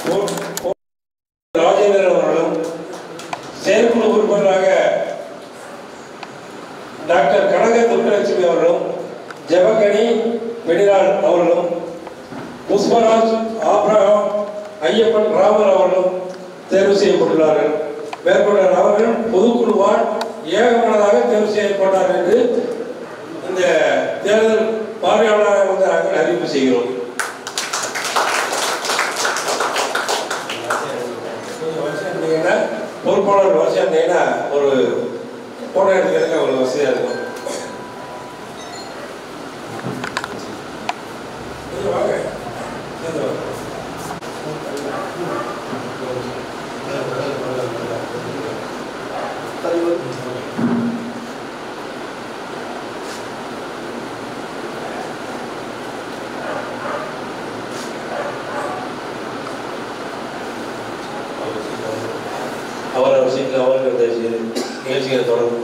கோ- கோ- ராஜேந்திரன் அவர்களும் செயற்குழு உறுப்பினராக டாக்டர் கனக துர்கலட்சுமி அவர்களும் ஜெபகனி வெடிரால் அவர்களும் புஷ்பராஜ் ஆப்ரஹாம் ஐயப்பன் ராமன் அவர்களும் தேர்வு செய்யப்பட்டுள்ளார்கள் மேற்கொண்ட நபர்கள் பொதுக்குழுவால் ஏகமனதாக தேர்வு செய்யப்பட்டார் என்று இந்த தேர்தல் பார்வையாளராக வந்து நாங்கள் அறிவிப்பு செய்கிறோம் நீங்க வரிசையா இருந்தீங்கன்னா, பொறுப்பாளர் வரிசையா இருந்தீங்கன்னா ஒரு போட்டோ எடுக்கிறதுக்கு ஒரு வசதியாக இருக்கும் நீங்க வாங்க சேர்ந்து வாங்க. அவர் அவர் சீட்டில் அவருக்கு தயவுசெய்து நிகழ்ச்சிகளை தொடரும்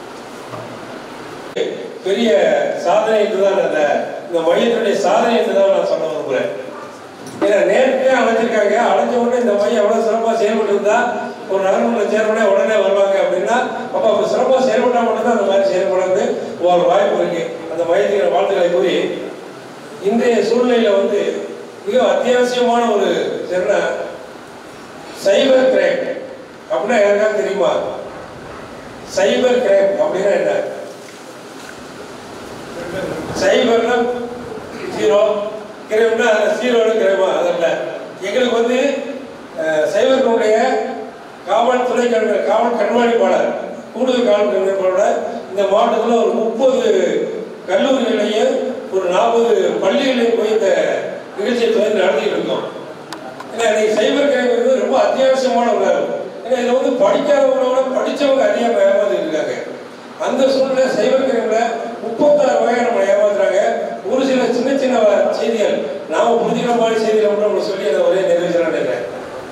பெரிய சாதனை என்றுதான் அந்த இந்த மையத்தினுடைய சாதனை என்றுதான் நான் சொல்ல விரும்புகிறேன் ஏன்னா நேரத்தையே அழைச்சிருக்காங்க அழைச்ச உடனே இந்த மையம் எவ்வளவு சிறப்பாக செயல்பட்டு இருந்தா ஒரு நகர்மன்ற சேர்மனே உடனே வருவாங்க அப்படின்னா அப்போ அவங்க சிறப்பாக செயல்பட்டா மட்டும்தான் அந்த மாதிரி செயல்படுறது ஒரு வாய்ப்பு இருக்கு அந்த மையத்தின் வாழ்த்துக்களை கூறி இன்றைய சூழ்நிலையில வந்து மிக அத்தியாவசியமான ஒரு சிறன சைபர் கிரைம் அப்படின்னா யாருக்காவது தெரியுமா சைபர் கிரைம் அப்படின்னா என்ன சைபர்னா ஜீரோ கிரைம்னா ஜீரோனு கிரைமா அதல்ல எங்களுக்கு வந்து அஹ், சைபர்களுடைய காவல்துறை கண் காவல் கண்காணிப்பாளர் கூடுதல் காவல் கண்காணிப்பாளர் இந்த மாவட்டத்தில் ஒரு முப்பது கல்லூரிகளையும் ஒரு நாற்பது பள்ளிகளையும் போய் இந்த நிகழ்ச்சியை தொடர்ந்து நடத்திட்டு இருக்கோம் ஏன்னா இன்னைக்கு சைபர் கிரைம் வந்து ரொம்ப அத்தியாவசியமான ஒரு வேலை ஏன்னா இதில் வந்து படிக்காதவங்களோட படித்தவங்க அதிகமாக ஏமாத்திட்டு இருக்காங்க அந்த சூழ்நிலை சைபர் கிரைம்ல முப்பத்தாறு வகையை நம்ம ஏமாத்துறாங்க ஒரு சில சின்ன சின்ன வ- செய்திகள் நாம புரிஞ்சுக்கிற மாதிரி செய்திகளை மட்டும் நம்ம சொல்லி அதை ஒரே நிறைவேற்றலாம் நினைக்கிறேன்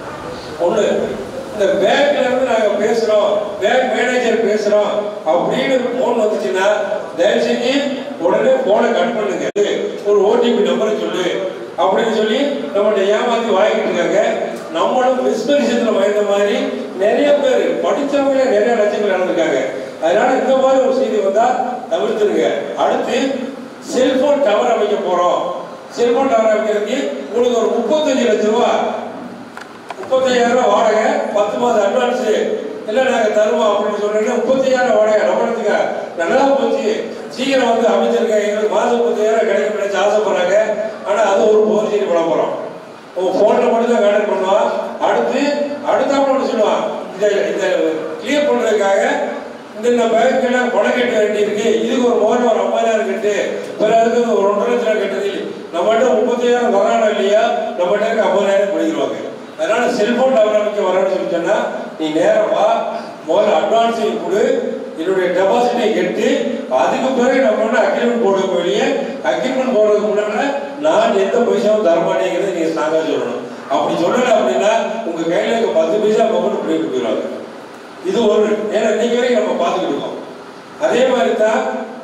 ஒண்ணு இந்த பேங்க்ல இருந்து நாங்க பேசுறோம் பேங்க் மேனேஜர் பேசுறோம் அப்படின்னு போன் வந்துச்சுன்னா தயவு செஞ்சு உடனே போனை கட் பண்ணுங்க ஒரு ஓடிபி நம்பரை சொல்லு அப்படின்னு சொல்லி நம்மளை ஏமாத்தி வாங்கிட்டு இருக்காங்க நம்மளும் விஸ்பரிசத்துல வாய்ந்த மாதிரி நிறைய பேர் படிச்சவங்களே நிறைய லட்சங்கள் நடந்திருக்காங்க அதனால இந்த மாதிரி ஒரு செய்தி வந்தா தவிர்த்துருங்க அடுத்து செல்போன் டவர் அமைக்க போறோம் செல்போன் டவர் அமைக்கிறதுக்கு உங்களுக்கு ஒரு முப்பத்தஞ்சு லட்சம் ரூபாய் முப்பத்தையாயிரம் ரூபாய் வாடகை பத்து மாதம் அட்வான்ஸ் இல்லை நாங்கள் தருவோம் அப்படின்னு சொல்றீங்க முப்பத்தையாயிரம் வாடகை நம்மளுக்கு நல்லா போச்சு சீக்கிரம் வந்து அமைச்சிருக்க எங்களுக்கு மாதம் முப்பத்தையாயிரம் கிடைக்க நினைச்சு ஆசைப்படுறாங்க ஆனால் அது ஒரு போர்ஜரி பண்ண போகிறோம் உன் ஃபோனில் மட்டும் தான் கான்டாக்ட் பண்ணுவான் அடுத்து அடுத்தாப்புல ஒன்று சொல்லுவான் இதை இதை கிளியர் பண்ணுறதுக்காக இந்த இந்த பேங்க்கில் பணம் கட்ட வேண்டியிருக்கு இதுக்கு ஒரு மோதிரம் ஒரு ஐம்பதாயிரம் கட்டு பிறகு ஒரு ஒன்றரை லட்ச ரூபா கட்டுறது நம்மகிட்ட முப்பத்தையாயிரம் வரானோ இல்லையா நம்மகிட்ட இருக்க ஐம்பதாயிரம் பிடிக்கிறாங்க அதனால செல்போன் டவர் அமைக்க வரணும்னு சொல்லி சொன்னா நீ நேரா வா முதல்ல அட்வான்ஸ் கொடு என்னுடைய டெபாசிட்டை கட்டி அதுக்கு பிறகு நம்ம வந்து அக்ரிமெண்ட் போட வெளியே அக்ரிமெண்ட் போடுறதுக்கு முன்னாடி நான் எந்த பைசாவும் தரமாட்டேங்கிறத நீங்க ஸ்ட்ராங்கா சொல்லணும் அப்படி சொல்லல அப்படின்னா உங்க கையில இருக்க பத்து பைசா மொபைல் பண்ணிட்டு போயிடுவாங்க இது ஒரு ஏன்னா இன்னைக்கு வரைக்கும் நம்ம பார்த்துக்கிட்டு இருக்கோம் அதே மாதிரி தான்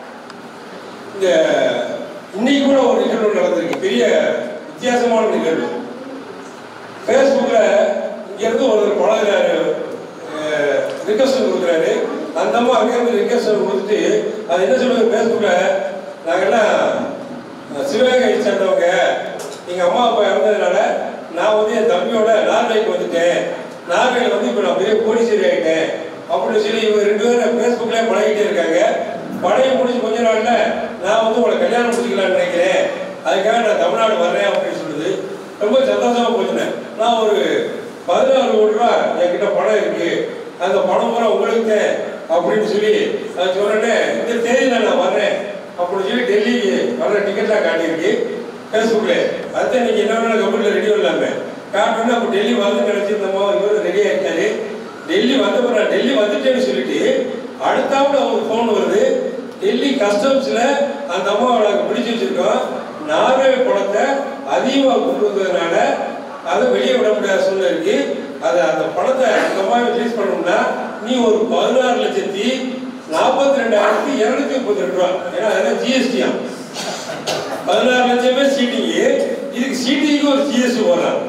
இந்த இன்னைக்கு கூட ஒரு நிகழ்வு நடந்திருக்கு பெரிய வித்தியாசமான நிகழ்வு ஃபேஸ்புக்கில் இங்கேருந்து ஒருத்தர் பழகுறாரு ரிக்வஸ்ட் கொடுக்குறாரு அந்த அம்மா அங்கேருந்து ரிக்வஸ்ட் கொடுத்துட்டு அது என்ன சொல்லுங்க ஃபேஸ்புக்கில் நாங்கள்லாம் சிவகங்கை சேர்ந்தவங்க எங்கள் அம்மா அப்பா இறந்ததுனால நான் வந்து என் தம்பியோட நார்வேக்கு வந்துட்டேன் நார்வேல வந்து இப்போ நான் பெரிய கோடீஸ்வரி ஆகிட்டேன் அப்படின்னு சொல்லி இவங்க ரெண்டு பேரும் ஃபேஸ்புக்லேயே பழகிட்டே இருக்காங்க பழைய முடிச்சு கொஞ்ச நாள்ல நான் வந்து உங்களை கல்யாணம் முடிச்சுக்கலாம்னு நினைக்கிறேன் அதுக்காக நான் தமிழ்நாடு வர்றேன் அப்படின்னு சொல்லுது ரொம்ப சந்தோஷமா போச்சுனேன் நான் ஒரு பதினாறு கோடி ரூபா என்கிட்ட பணம் இருக்கு அந்த பணம் பூரா உங்களுக்கு தான் அப்படின்னு சொல்லி அது சொன்னேன்னே இந்த தேதியில நான் வர்றேன் அப்படின்னு சொல்லி டெல்லி வர்ற டிக்கெட்லாம் காட்டியிருக்கு ஃபேஸ்புக்ல அதுதான் நீங்க என்ன வேணாலும் கம்பெனியில் ரெடி இல்லாம காட்டணும்னா அப்போ டெல்லி வந்து நினைச்சிருந்தோமோ இவர் ரெடி ஆயிட்டாரு டெல்லி வந்த பிறகு நான் டெல்லி வந்துட்டேன்னு சொல்லிட்டு அடுத்தாப்புல ஒரு ஃபோன் வருது டெல்லி கஸ்டம்ஸ்ல அந்த அம்மாவை நாங்கள் பிடிச்சி வச்சிருக்கோம் நார்வே பணத்தை அதிகமாக கொண்டு வந்ததுனால அதை வெளியே விட முடியாத சூழ்நிலை இருக்கு அதை அந்த பணத்தை அந்த அம்மாவை ரிலீஸ் பண்ணணும்னா நீ ஒரு பதினாறு லட்சத்தி நாற்பத்தி ரெண்டாயிரத்தி இருநூத்தி முப்பத்தி ரெண்டு ரூபா ஏன்னா அதெல்லாம் ஜிஎஸ்டியா பதினாறு லட்சமே சீட்டிங்கு இதுக்கு சீட்டிங்க்கு ஒரு ஜிஎஸ்டி போடுறான்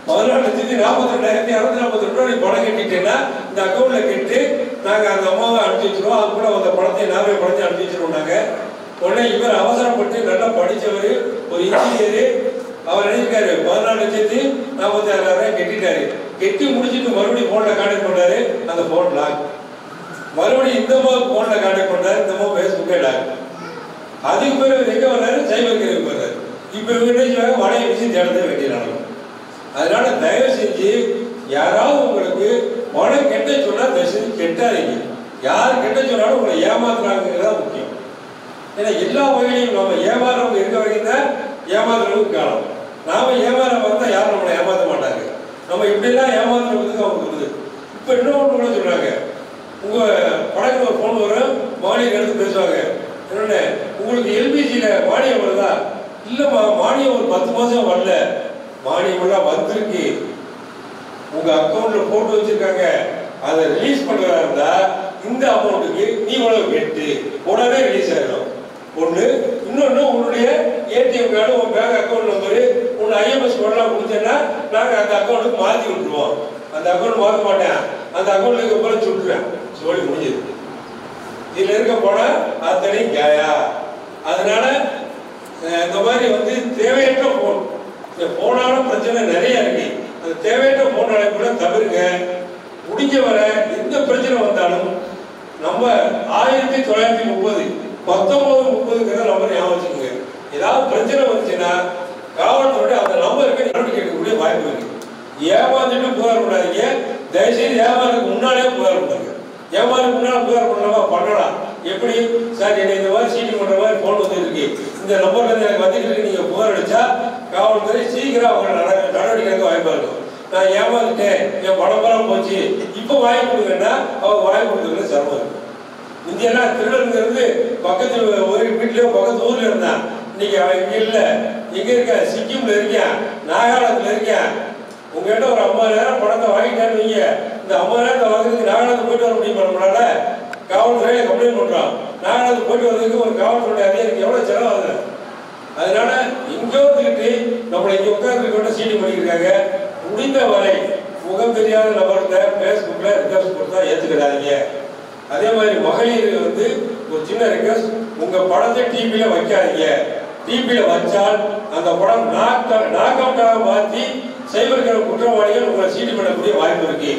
பதினாலு லட்சத்தி நாற்பத்தி ரெண்டாயிரத்தி இரநூத்தி நாற்பத்தி ரெண்டு ரூபாய் பணம் கட்டிட்டேன்னா இந்த அக்கௌண்ட்ல கட்டி நாங்க அந்த அம்மாவை அனுப்பிச்சு வச்சிருவோம் அது கூட அந்த பணத்தை நார்வே பணத்தை அனுப்பிச்சு வச்சிருவோம் நாங்க உடனே இவர் அவசரப்பட்டு நல்லா படிச்சவர் ஒரு இன்ஜினியர் அவர் நினைச்சிருக்காரு பதினாலு லட்சத்தி நாற்பத்தி ஆறாயிரம் ரூபாய் கட்டிட்டாரு கட்டி முடிச்சிட்டு மறுபடியும் போன்ல கான்டாக்ட் பண்ணாரு அந்த போன் லாக் மறுபடியும் இந்த அம்மா போன்ல கான்டாக்ட் பண்ணாரு இந்த அம்மா ஃபேஸ்புக்கே லாக் அதுக்கு பிறகு எங்க வர்றாரு சைபர் கிரைம் வர்றாரு இப்போ இவங்க என்ன செய்வாங்க வடைய வச்சு தேடவே வேண்டியதாங்க அதனால தயவு செஞ்சு யாராவது உங்களுக்கு பணம் கெட்ட சொன்னா தயவு செஞ்சு கெட்டாதீங்க யார் கெட்ட சொன்னாலும் உங்களை ஏமாத்துறாங்கிறதா முக்கியம் ஏன்னா எல்லா வகையிலையும் நம்ம ஏமாறவங்க இருக்க வரைக்கும் தான் ஏமாத்துறவங்க காலம் நாம ஏமாற வந்தா யாரும் நம்மளை ஏமாத்த மாட்டாங்க நம்ம இப்படிலாம் ஏமாத்துறதுக்கு அவங்க வருது இப்போ இன்னொன்று கூட சொல்றாங்க உங்க படகுல ஒரு ஃபோன் வரும் மானியம் எடுத்து பேசுவாங்க என்னொன்னு உங்களுக்கு எல்பிஜியில மானியம் வருதா இல்லம்மா மானியம் ஒரு பத்து மாசம் வரல மானியம் எல்லாம் வந்திருக்கு உங்க அக்கௌண்ட்ல போட்டு வச்சிருக்காங்க அதை ரிலீஸ் பண்றதா இருந்தா இந்த அமௌண்ட்டுக்கு நீ இவ்வளவு கெட்டு உடனே ரிலீஸ் ஆயிடும் ஒண்ணு இன்னொன்னு உன்னுடைய ஏடிஎம் கார்டு உன் பேங்க் அக்கௌண்ட் நம்பரு உன் ஐஎம்எஸ் கோடெல்லாம் கொடுத்தேன்னா நாங்க அந்த அக்கௌண்ட்டுக்கு மாத்தி விட்டுருவோம் அந்த அக்கௌண்ட் மாத்த மாட்டேன் அந்த அக்கௌண்ட்ல அப்புறம் சுட்டுருவேன் சொல்லி முடிஞ்சது இதுல இருக்க பணம் அத்தனை காயா அதனால அஹ், இந்த மாதிரி வந்து தேவையற்ற போன் இந்த போனாலும் பிரச்சனை நிறைய இருக்கு அந்த தேவையற்ற போன் அழைப்புல தவிர்ங்க முடிஞ்ச வரை எந்த பிரச்சனை வந்தாலும் நம்ம ஆயிரத்தி தொள்ளாயிரத்தி முப்பது பத்தொன்பது முப்பதுங்கிற நம்பர் ஞாபகம் வச்சுக்கோங்க ஏதாவது பிரச்சனை வந்துச்சுன்னா காவல்துறை அந்த நம்பருக்கு நடவடிக்கை எடுக்கக்கூடிய வாய்ப்பு இருக்கு ஏமாந்துட்டு புகார் பண்ணாதீங்க தயவுசெய்து ஏமாறதுக்கு முன்னாலே புகார் பண்ணுங்க ஏமாறதுக்கு முன்னால புகார் பண்ணலாமா பண்ணலாம் எப்படி சார் என்னை இந்த மாதிரி சீட்டிங் பண்ற மாதிரி போன் வந்துருக்கு இந்த நம்பர்ல இருந்து எனக்கு வந்துட்டு இருக்கு நீங்க புகார் அடிச்சா காவல்துறை சீக்கிரம் அவங்க நட- நடவடிக்கை எடுக்க வாய்ப்பா இருக்கும் நான் ஏமாந்துட்டேன் என் பணம் பணம் போச்சு இப்போ வாங்கி கொடுங்கன்னா அவங்க வாங்கி கொடுக்கறது சிரமம் இருக்கும் இந்தியெல்லாம் திருடனுங்கிறது பக்கத்து ஒரு வீட்லயோ பக்கத்து ஊர்ல இருந்தான் இன்னைக்கு அவன் இங்க இல்ல எங்க இருக்க சிக்கிம்ல இருக்கேன் நாகாலாந்துல இருக்கேன் உங்ககிட்ட ஒரு ஐம்பது நேரம் பணத்தை வாங்கிட்டான்னு வைங்க இந்த ஐம்பது நேரத்தை வாங்குறதுக்கு நாகாலாந்து போயிட்டு வர முடியுமா நம்மளால காவல்துறையில கம்ப்ளைண்ட் பண்றோம் நாகாலாந்து போயிட்டு வர்றதுக்கு ஒரு காவல்துறை அதிகாரிக்கு எவ்வளவு செலவாகுது அதனால எங்கோ இருந்துட்டு நம்மளை இங்க உட்கார்ந்து சீடி பண்ணிருக்காங்க முடிந்த வரை முகம் தெரியாத நபர்கிட்ட பேஸ்புக்ல ரிக்வஸ்ட் கொடுத்தா ஏத்துக்கிடாதீங்க அதே மாதிரி மகளிர் வந்து ஒரு சின்ன ரிக்வஸ்ட் உங்க படத்தை டிவில வைக்காதீங்க டிவில வச்சால் அந்த படம் நாக் நாக் அவுட்டாக மாற்றி சைபர் கிரைம் குற்றவாளிகள் உங்களை சீடி பண்ணக்கூடிய வாய்ப்பு இருக்கு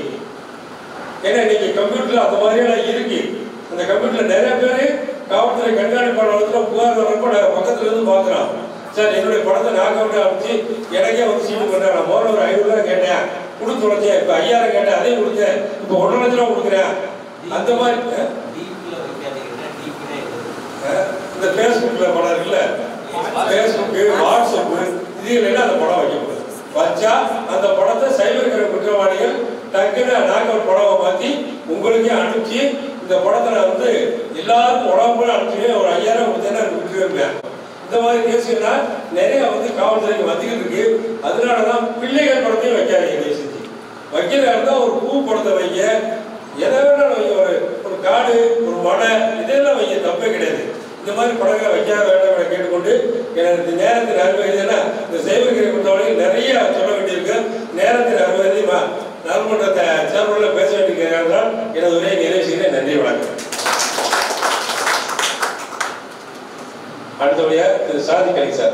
ஏன்னா இன்னைக்கு கம்ப்யூட்டர்ல அந்த மாதிரியெல்லாம் இருக்கு அந்த கம்ப்யூட்டர்ல நிறைய பேர் காவல்துறை கண்காணிப்பாளர் புகார் வரப்ப நான் பக்கத்துல இருந்து பாக்குறோம் சார் என்னுடைய படத்தை நாக் அவுட் ஆச்சு எனக்கே வந்து சீட்டு பண்றேன் நான் முதல்ல ஒரு ஐநூறு ரூபாய் கேட்டேன் கொடுத்து தொலைச்சேன் இப்ப ஐயாயிரம் கேட்டேன் அதையும் கொடுத்தேன் இப்ப ஒன்றரை லட்ச ரூபா கொடுக்குறேன் அந்த மாதிரி அஹ், டீப்ல வைக்காதீங்கன்னா டீப்ல அஹ், இந்த ஃபேஸ்புக்ல படம் இருக்குல்ல ஃபேஸ்புக்கு வாட்ஸ்அப் இதுல அந்த படம் வைக்கக்கூடாது வச்சா அந்த படத்தை சைபர் கிரைம் குற்றவாளிகள் டக்குன்னு நாக் அவுட் படவை மாத்தி உங்களுக்கே அனுப்பிச்சு இந்த படத்தை நான் வந்து எல்லாருக்கும் உடம்பு அனுப்பிச்சு ஒரு ஐயாயிரம் கொடுத்தேன்னா விட்டுருவேன் இந்த மாதிரி கேஸ்னா நிறைய வந்து காவல்துறைக்கு வந்துகிட்டு இருக்கு அதனாலதான் பிள்ளைகள் படத்தையும் வைக்காதீங்க தயவு செஞ்சு வைக்கிறதா இருந்தா ஒரு பூ படத்தை வைங்க எதை வேணாலும் வைங்க ஒரு ஒரு காடு ஒரு மலை இதெல்லாம் வைங்க தப்பே கிடையாது இந்த மாதிரி படங்களை வைக்காத வேண்டாம் என கேட்டுக்கொண்டு எனக்கு இந்த நேரத்தின் அறுபதுனா இந்த சைவகிரி குற்றவாளிகள் நிறைய சொல்ல வேண்டியிருக்கு நேரத்தின் அறுபது நல்மன்றத்தை சேர்மனில் பேச வேண்டியிருக்கிறார்கள் எனது உரையை நிறைவு செய்கிறேன் நன்றி வணக்கம் அடுத்தபடியா திரு சாதி கலி சார்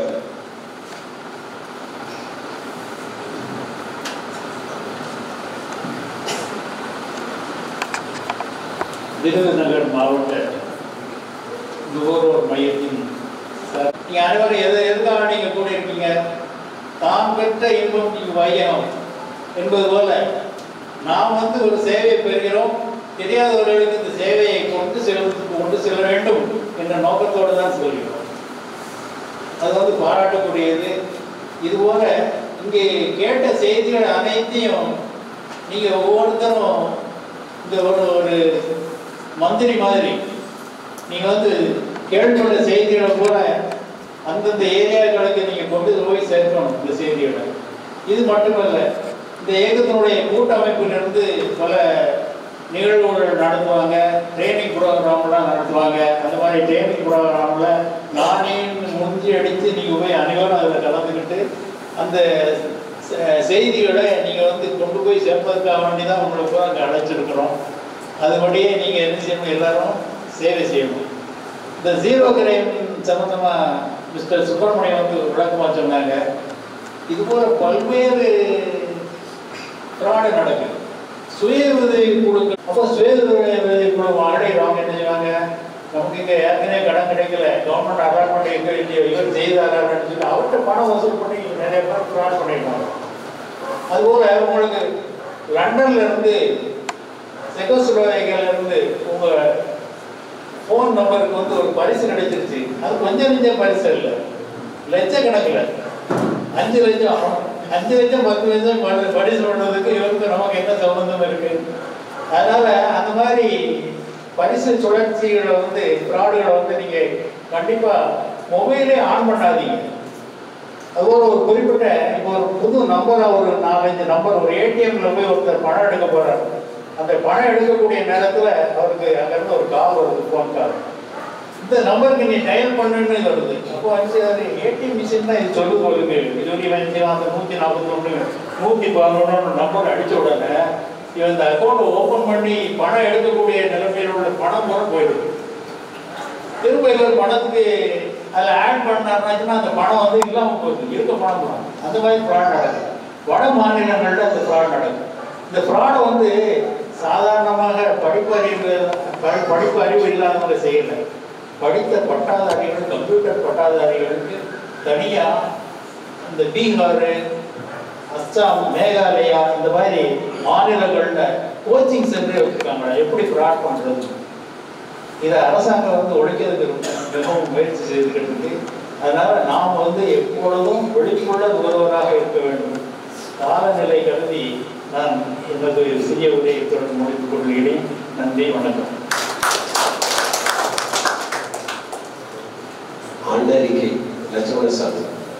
விருதுநகர் மாவட்ட நுகர்வோர் மையத்தின் சார் நீங்கள் அனைவரும் எது எதுக்காக நீங்கள் கூட இருக்கீங்க தாம் பெற்ற இன்பம் நீங்கள் வையணும் என்பது போல நாம் வந்து ஒரு சேவையை பெறுகிறோம் தெரியாதவர்களுக்கு இந்த சேவையை கொண்டு செல் கொண்டு செல்ல வேண்டும் என்ற நோக்கத்தோடு தான் சொல்கிறோம் அது வந்து பாராட்டக்கூடியது இதுபோல இங்கே கேட்ட செய்திகள் அனைத்தையும் நீங்கள் ஒவ்வொருத்தரும் இந்த ஒரு ஒரு மந்திரி மாதிரி நீங்கள் வந்து கேட்டுள்ள செய்திகளை கூட அந்தந்த ஏரியாக்களுக்கு நீங்கள் கொண்டு போய் சேர்க்கணும் இந்த செய்திகளை இது மட்டுமல்ல இந்த இயக்கத்தினுடைய கூட்டமைப்பிலிருந்து பல நிகழ்வுகள் நடத்துவாங்க ட்ரைனிங் ப்ரோக்ராம்லாம் நடத்துவாங்க அந்த மாதிரி ட்ரைனிங் ப்ரோக்ராமில் நானே முந்தி அடித்து நீங்கள் போய் அனைவரும் அதில் கலந்துக்கிட்டு அந்த செ- செய்திகளை நீங்கள் வந்து கொண்டு போய் சேர்ப்பதற்காக வேண்டி தான் உங்களை பூரா அங்கே அழைச்சிருக்கிறோம் அதுபடியே நீங்கள் என்ன செய்யணும் எல்லாரும் சேவை செய்யணும் இந்த ஜீரோ கிரைம் சம்மந்தமாக மிஸ்டர் சுப்பிரமணியம் வந்து விளக்கமாக சொன்னாங்க இது போல பல்வேறு ஃப்ராடு நடக்குது சுய உதவி குழுக்கள் அப்போ சுய உதவி குழு அடையிறவங்க என்ன செய்வாங்க நமக்கு இங்கே ஏற்கனவே கடன் கிடைக்கல கவர்மெண்ட் அலாட்மெண்ட் எங்கே இல்லையோ இவர் செய்தாரான்னு சொல்லி அவர்கிட்ட பணம் வசூல் பண்ணி நிறைய பேர் ஃப்ராட் பண்ணிடுவாங்க அதுபோல உங்களுக்கு லண்டன்ல இருந்து செகோஸ்லோவேக்கியால இருந்து உங்க ஃபோன் நம்பருக்கு வந்து ஒரு பரிசு கிடைச்சிருச்சு அது கொஞ்சம் நெஞ்சம் பரிசு இல்லை லட்சக்கணக்கில் அஞ்சு லட்சம் அஞ்சு லட்சம் பத்து லட்சம் பரி- பரிசு பண்ணுறதுக்கு இவருக்கு நமக்கு என்ன சம்பந்தம் இருக்கு அதனால அந்த மாதிரி பரிசு சுழற்சிகளை வந்து ஃப்ராடுகளை வந்து நீங்க கண்டிப்பா மொபைலே ஆன் பண்ணாதீங்க அதுபோல ஒரு குறிப்பிட்ட இப்போ ஒரு புது நம்பரை ஒரு நாலஞ்சு நம்பர் ஒரு ஏடிஎம்ல போய் ஒருத்தர் பணம் எடுக்க போறார் அந்த பணம் எடுக்கக்கூடிய நேரத்துல அவருக்கு அங்கிருந்து ஒரு கால் வருது ஃபோன் கால் இந்த நம்பருக்கு நீ டயல் பண்ணுன்னு வருது அப்போ வந்து அது ஏடிஎம் மிஷின் தான் இது சொல்லு போகுது இது வந்து இவன் செய்வான் அந்த நூற்றி நாற்பத்தொன்று நூற்றி பதினொன்று நம்பர் அடிச்ச உடனே இவன் இந்த அக்கௌண்ட் ஓப்பன் பண்ணி பணம் எடுக்கக்கூடிய நிலைமையில் உள்ள பணம் கூட போயிடுது திரும்ப இவர் பணத்துக்கு அதில் ஆட் பண்ணாருனாச்சுன்னா அந்த பணம் வந்து இல்லாமல் போகுது இருக்க பணம் தான் அந்த மாதிரி ஃப்ராட் நடக்குது வட மாநிலங்களில் அந்த ஃப்ராட் நடக்குது இந்த ஃப்ராடை வந்து சாதாரணமாக படிப்பறிவு படி- படிப்பு அறிவு இல்லாதவங்க செய்யலை படித்த பட்டாதாரிகள் கம்ப்யூட்டர் பட்டாதாரிகளுக்கு தனியாக இந்த பீகார் அஸ்ஸாம் மேகாலயா இந்த மாதிரி மாநிலங்களில் கோச்சிங் சென்டர் வச்சுருக்காங்க எப்படி ஃப்ராட் பண்ணுறது இதை அரசாங்கம் வந்து ஒழிக்கிறதுக்கு ரொம்ப மிகவும் முயற்சி செய்துக்கிட்டு இருக்கு அதனால நாம் வந்து எப்பொழுதும் விழிப்புள்ள ஒருவராக இருக்க வேண்டும் காலநிலை கருதி நான் எனது சிறிய உதயத்துடன் முடித்துக் கொள்கிறேன் நன்றி வணக்கம் ஆண்டறிக்கை லட்சுமண சாமி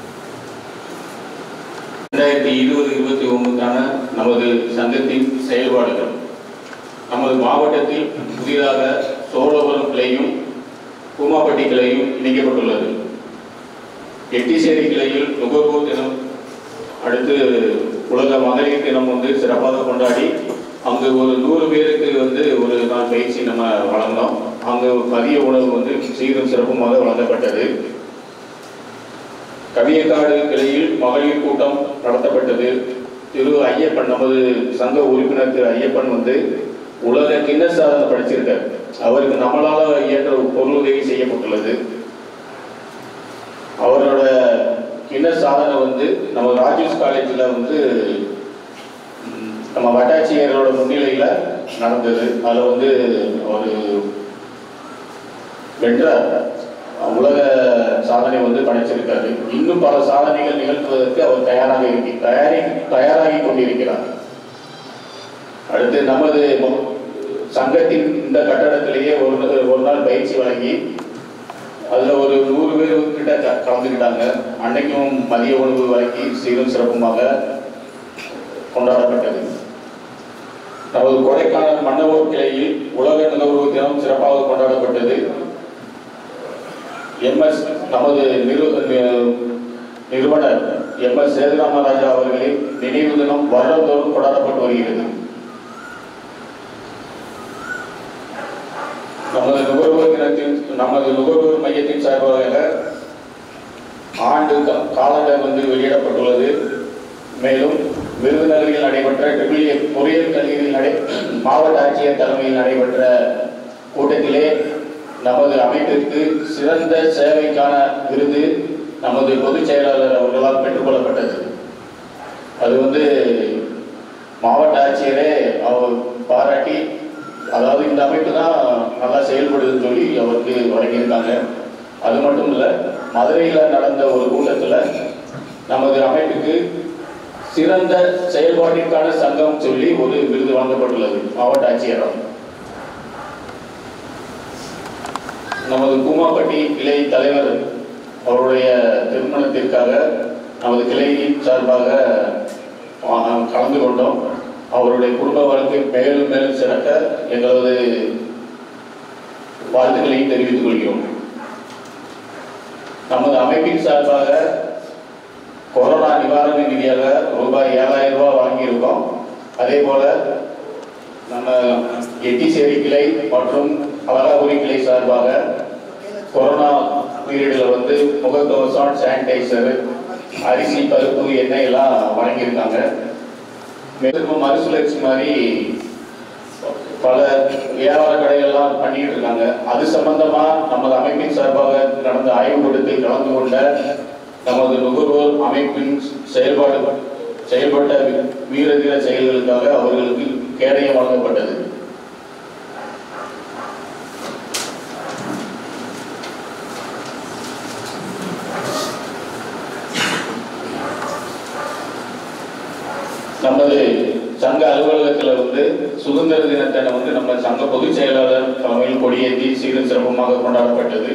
ரெண்டாயிரத்தி இருபது இருபத்தி ஒன்றுக்கான நமது சங்கத்தின் செயல்பாடுகள் நமது மாவட்டத்தில் புதிதாக சோழபுரம் கிளையும் கூமாப்பட்டி கிளையும் இணைக்கப்பட்டுள்ளது எட்டிசேரி கிளையில் நுகர்வோர் தினம் அடுத்து உலக மகளிர் தினம் வந்து சிறப்பாக கொண்டாடி அங்கு ஒரு நூறு பேருக்கு வந்து ஒரு நாள் பயிற்சி நம்ம வழங்கினோம் அங்கு மதிய உணவு வந்து சீரும் சிறப்புமாக வழங்கப்பட்டது கவியக்காடு கிளையில் மகளிர் கூட்டம் நடத்தப்பட்டது திரு ஐயப்பன் நமது சங்க உறுப்பினர் திரு ஐயப்பன் வந்து உலக கிண்ண சாதனை படிச்சிருக்கார் அவருக்கு நம்மளால இயன்ற பொருள் உதவி செய்யப்பட்டுள்ளது அவரோட கிண்ண சாதனை வந்து நம்ம ராஜூஸ் காலேஜில் வந்து ம், நம்ம வட்டாட்சியரோட முன்னிலையில் நடந்தது அதில் வந்து ஒரு வென்றார் உலக சாதனை வந்து படைச்சிருக்காரு இன்னும் பல சாதனைகள் நிகழ்த்துவதற்கு அவர் தயாராக இருக்கி தயாரி தயாராகி கொண்டிருக்கிறார் அடுத்து நமது ம- சங்கத்தின் இந்த கட்டடத்திலேயே ஒரு நாள் ஒரு நாள் பயிற்சி வழங்கி அதுல ஒரு நூறு பேர் கிட்ட க- கலந்துக்கிட்டாங்க அன்னைக்கும் மதிய உணவு வழங்கி சீரும் சிறப்புமாக கொண்டாடப்பட்டது நமது கொடைக்கானல் மன்னவர் கிளையில் உலக நுகர்வு தினம் சிறப்பாக கொண்டாடப்பட்டது எம்எஸ் நமது நிறு நி- நிறுவனர் எம்எஸ் சேதுராமராஜா அவர்களின் நினைவு தினம் வருடந்தோறும் கொண்டாடப்பட்டு வருகிறது நமது நுகர்வோர் தினத்தின் நமது நுகர்வோர் மையத்தின் சார்பாக ஆண்டு கா- காலண்டர் வந்து வெளியிடப்பட்டுள்ளது மேலும் விருதுநகரில் நடைபெற்ற ட்ரிபிள் ஏ பொறியியல் கல்லூரியில் நடை மாவட்ட ஆட்சியர் தலைமையில் நடைபெற்ற கூட்டத்திலே நமது அமைப்பிற்கு சிறந்த சேவைக்கான விருது நமது பொதுச் செயலாளர் அவர்களால் பெற்றுக்கொள்ளப்பட்டது அது வந்து மாவட்ட ஆட்சியரே அவர் பாராட்டி அதாவது இந்த அமைப்பு தான் நல்லா செயல்படுதுன்னு சொல்லி அவருக்கு வழங்கியிருக்காங்க அது மட்டும் இல்லை மதுரையில் நடந்த ஒரு கூட்டத்தில் நமது அமைப்புக்கு சிறந்த செயல்பாட்டிற்கான சங்கம் சொல்லி ஒரு விருது வழங்கப்பட்டுள்ளது மாவட்ட ஆட்சியரால் நமது கூமாப்பட்டி கிளை தலைவர் அவருடைய திருமணத்திற்காக நமது கிளையின் சார்பாக ஆ, கலந்து கொண்டோம் அவருடைய குடும்ப வாழ்க்கை மேலும் மேலும் சிறக்க எங்களது வாழ்த்துக்களையும் தெரிவித்துக் கொள்கிறோம் நமது அமைப்பின் சார்பாக கொரோனா நிவாரண நிதியாக ரூபாய் ஏழாயிரம் ரூபாய் வாங்கியிருக்கோம் அதே போல நம்ம எட்டிச்சேரி கிளை மற்றும் அழகாபுரி கிளை சார்பாக கொரோனா பீரியடில் வந்து முகக்கவசம் சானிடைசர் அரிசி பருப்பு எண்ணெய் எல்லாம் வழங்கியிருக்காங்க மேலும் மறுசுழற்சி மாதிரி பல வியாபார கடைகள்லாம் பண்ணிட்டு இருக்காங்க அது சம்பந்தமா நமது அமைப்பின் சார்பாக நடந்த ஆய்வு கூட்டத்தில் கலந்து கொண்ட நமது நுகர்வோர் அமைப்பின் செயல்பாடு செயல்பட்ட வி- வீர தீர செயல்களுக்காக அவர்களுக்கு கேடயம் வழங்கப்பட்டது நமது சங்க அலுவலகத்தில் வந்து சுதந்திர தினத்தை வந்து நம்ம சங்க பொதுச் செயலாளர் தலைமையில் கொடியேற்றி சீரும் சிறப்புமாக கொண்டாடப்பட்டது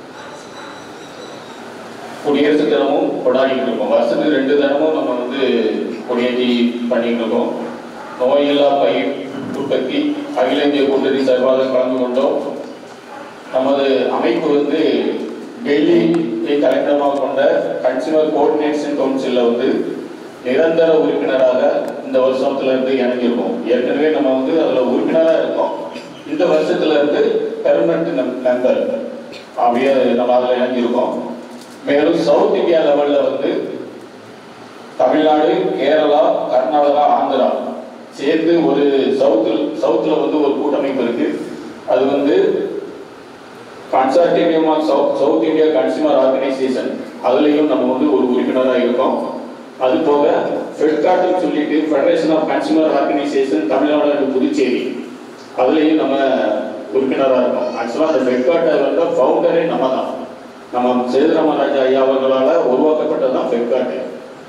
குடியரசு தினமும் கொண்டாடிட்டு இருக்கோம் வருஷத்துக்கு ரெண்டு தினமும் நம்ம வந்து கொடியேற்றி பண்ணிட்டு இருக்கோம் நோயில்லா பயிர் உற்பத்தி அகில இந்திய கூட்டணி சார்பாக கலந்து கொண்டோம் நமது அமைப்பு வந்து டெல்லியை தலைமையிடமாக கொண்ட கன்சியூமர் கோஆர்டினேஷன் கவுன்சிலில் வந்து நிரந்தர உறுப்பினராக இந்த வருஷத்துல இருந்து இணைஞ்சிருக்கோம் ஏற்கனவே நம்ம வந்து அதுல உறுப்பினராக இருக்கோம் இந்த வருஷத்துல இருந்து பெர்மனன்ட் மெம்பர் அப்படியே நம்ம அதில் இணைஞ்சிருக்கோம் மேலும் சவுத் இந்தியா லெவல்ல வந்து தமிழ்நாடு கேரளா கர்நாடகா ஆந்திரா சேர்ந்து ஒரு சவுத்தில் சவுத்தில் வந்து ஒரு கூட்டமைப்பு இருக்கு அது வந்து consortative of south south India consumer organisation அதுலேயும் நம்ம வந்து ஒரு உறுப்பினராக இருக்கோம் அது போக ஃபெட்காட்னு சொல்லிட்டு federation of consumer organisation Tamil Nadu and Puducherry அதுலேயும் நம்ம உறுப்பினராக இருக்கோம் ஆக்சுவலாக அந்த ஃபெட்காட்டை வந்து ஃபவுண்டரே நம்ம தான் நம்ம சேதுராமராஜா ஐயா அவர்களால் உருவாக்கப்பட்டது தான் ஃபெட்காட்டு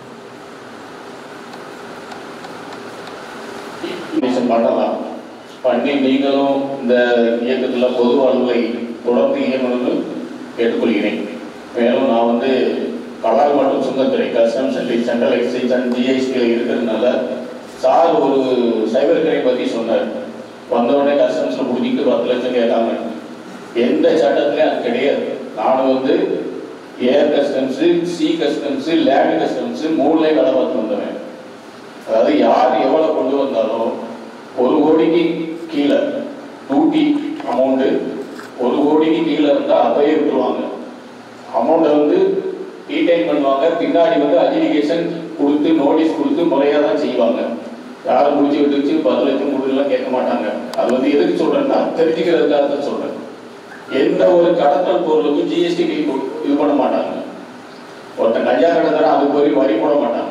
இன்ஃபர்மேஷன் பண்ணலாம் பண்ணி நீங்களும் இந்த இயக்கத்தில் பொது வாழ்வை தொடர்ந்து இயங்கணும்னு கேட்டுக்கொள்கிறேன் மேலும் நான் வந்து கலால் மற்றும் சுங்கத்துறை customs and central excise and ஜிஎஸ்டியில் இருக்கிறதுனால சார் ஒரு சைபர் கிரைம் பற்றி சொன்னார் வந்தவுடனே கஸ்டம்ஸில் முடிஞ்சிட்டு பத்து லட்சம் கேட்டாங்க எந்த சட்டத்துலையும் அது கிடையாது நான் வந்து air customs sea customs land customs மூணுலேயும் வேலை பார்த்து வந்தவன் அதாவது யார் எவ்வளவு கொண்டு வந்தாலும் ஒரு கோடிக்கு கீழே டூட்டி அமௌண்ட்டு ஒரு கோடிக்கு கீழே இருந்தால் அப்பயே விட்டுருவாங்க அமௌண்ட்டை வந்து ரீடைன் பண்ணுவாங்க பின்னாடி வந்து அஜினிகேஷன் கொடுத்து நோட்டீஸ் கொடுத்து முறையாக தான் செய்வாங்க யாரும் முடிச்சு விட்டுச்சு பத்து லட்சம் முடியலாம் கேட்க மாட்டாங்க அது வந்து எதுக்கு சொல்றேன்னா தெரிஞ்சுக்கிறதுக்காக தான் சொல்றேன் எந்த ஒரு கடத்தல் பொருளுக்கும் ஜிஎஸ்டி இது பண்ண மாட்டாங்க ஒருத்தன் கஞ்சா கடத்தனா அதுக்கு ஒரு வரி போட மாட்டாங்க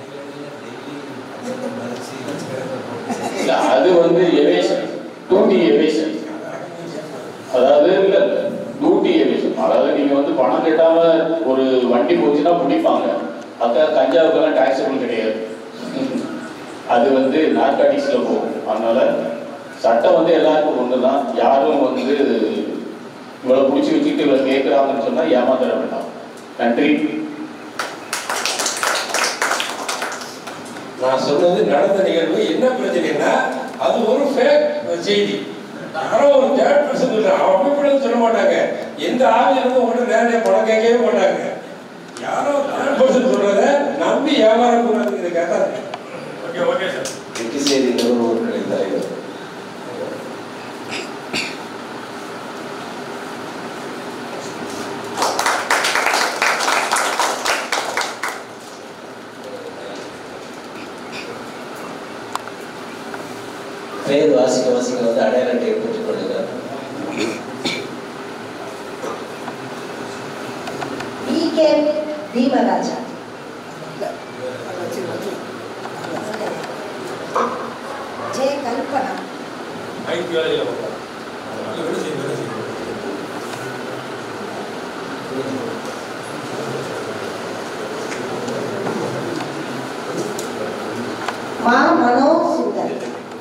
இல்ல அது வந்து எவேஷன் டூட்டி எவேஷன் அதாவது இல்ல டூட்டி எவேஷன் அதாவது நீங்க வந்து பணம் கட்டாம ஒரு வண்டி போச்சுன்னா பிடிப்பாங்க அக்கா கஞ்சாவுக்கெல்லாம் டாக்ஸபிள் கிடையாது அது வந்து நார்காட்டிக்ஸ்ல போகும் அதனால சட்டம் வந்து எல்லாருக்கும் ஒண்ணுதான் யாரும் வந்து இவ்வளவு பிடிச்சி வச்சுக்கிட்டு இவ்வளவு கேட்கிறாங்கன்னு சொன்னா ஏமாத்திர வேண்டாம் நன்றி நான் சொன்னது நடந்த நிகழ்வு என்ன பிரச்சனைனா அது ஒரு ஃபேக் செய்தி யாரோ ஒரு தேர்ட் பர்சன் சொல்றான் அவன் அப்படி சொல்ல மாட்டாங்க எந்த ஆவியிலிருந்து உங்கள்கிட்ட நேரடியாக பணம் கேட்கவே மாட்டாங்க யாரோ தேர்ட் பர்சன் சொல்றத நம்பி வியாபாரம் கூடாதுங்கிறதுக்காக தான் ஓகே ஓகே சார் வெட்டிசேரி நுகர்வோர்களின் தலைவர் பெயர் வாசிக்க வாசிக்க வந்து அடையாள அட்டையை பெற்றுக் கொள்ளுங்கள் ಕೆ ಭೀಮರಾಜ ಜೆ ಕಲ್ಪನಾ ஐந்து வேலையில் போகலாம் வேலை செய்யும் வேலை செய்யும் ಮಾ Manoj Sundar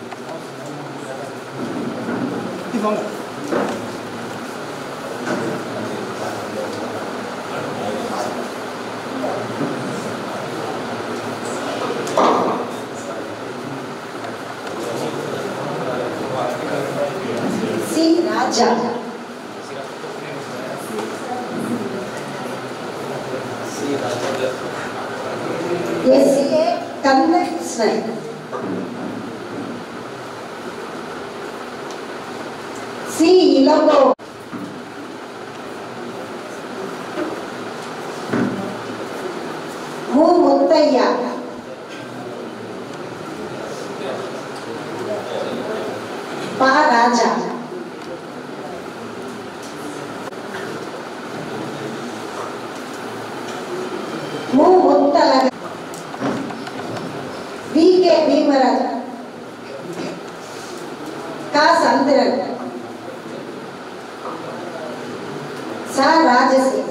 C Raja C Rajendra S A Kannakrishnan C Elango மு முத்தையா பா ராஜா மு முத்தழகன் வி கே பீமராஜ் கா சந்திரன் சா ராஜசி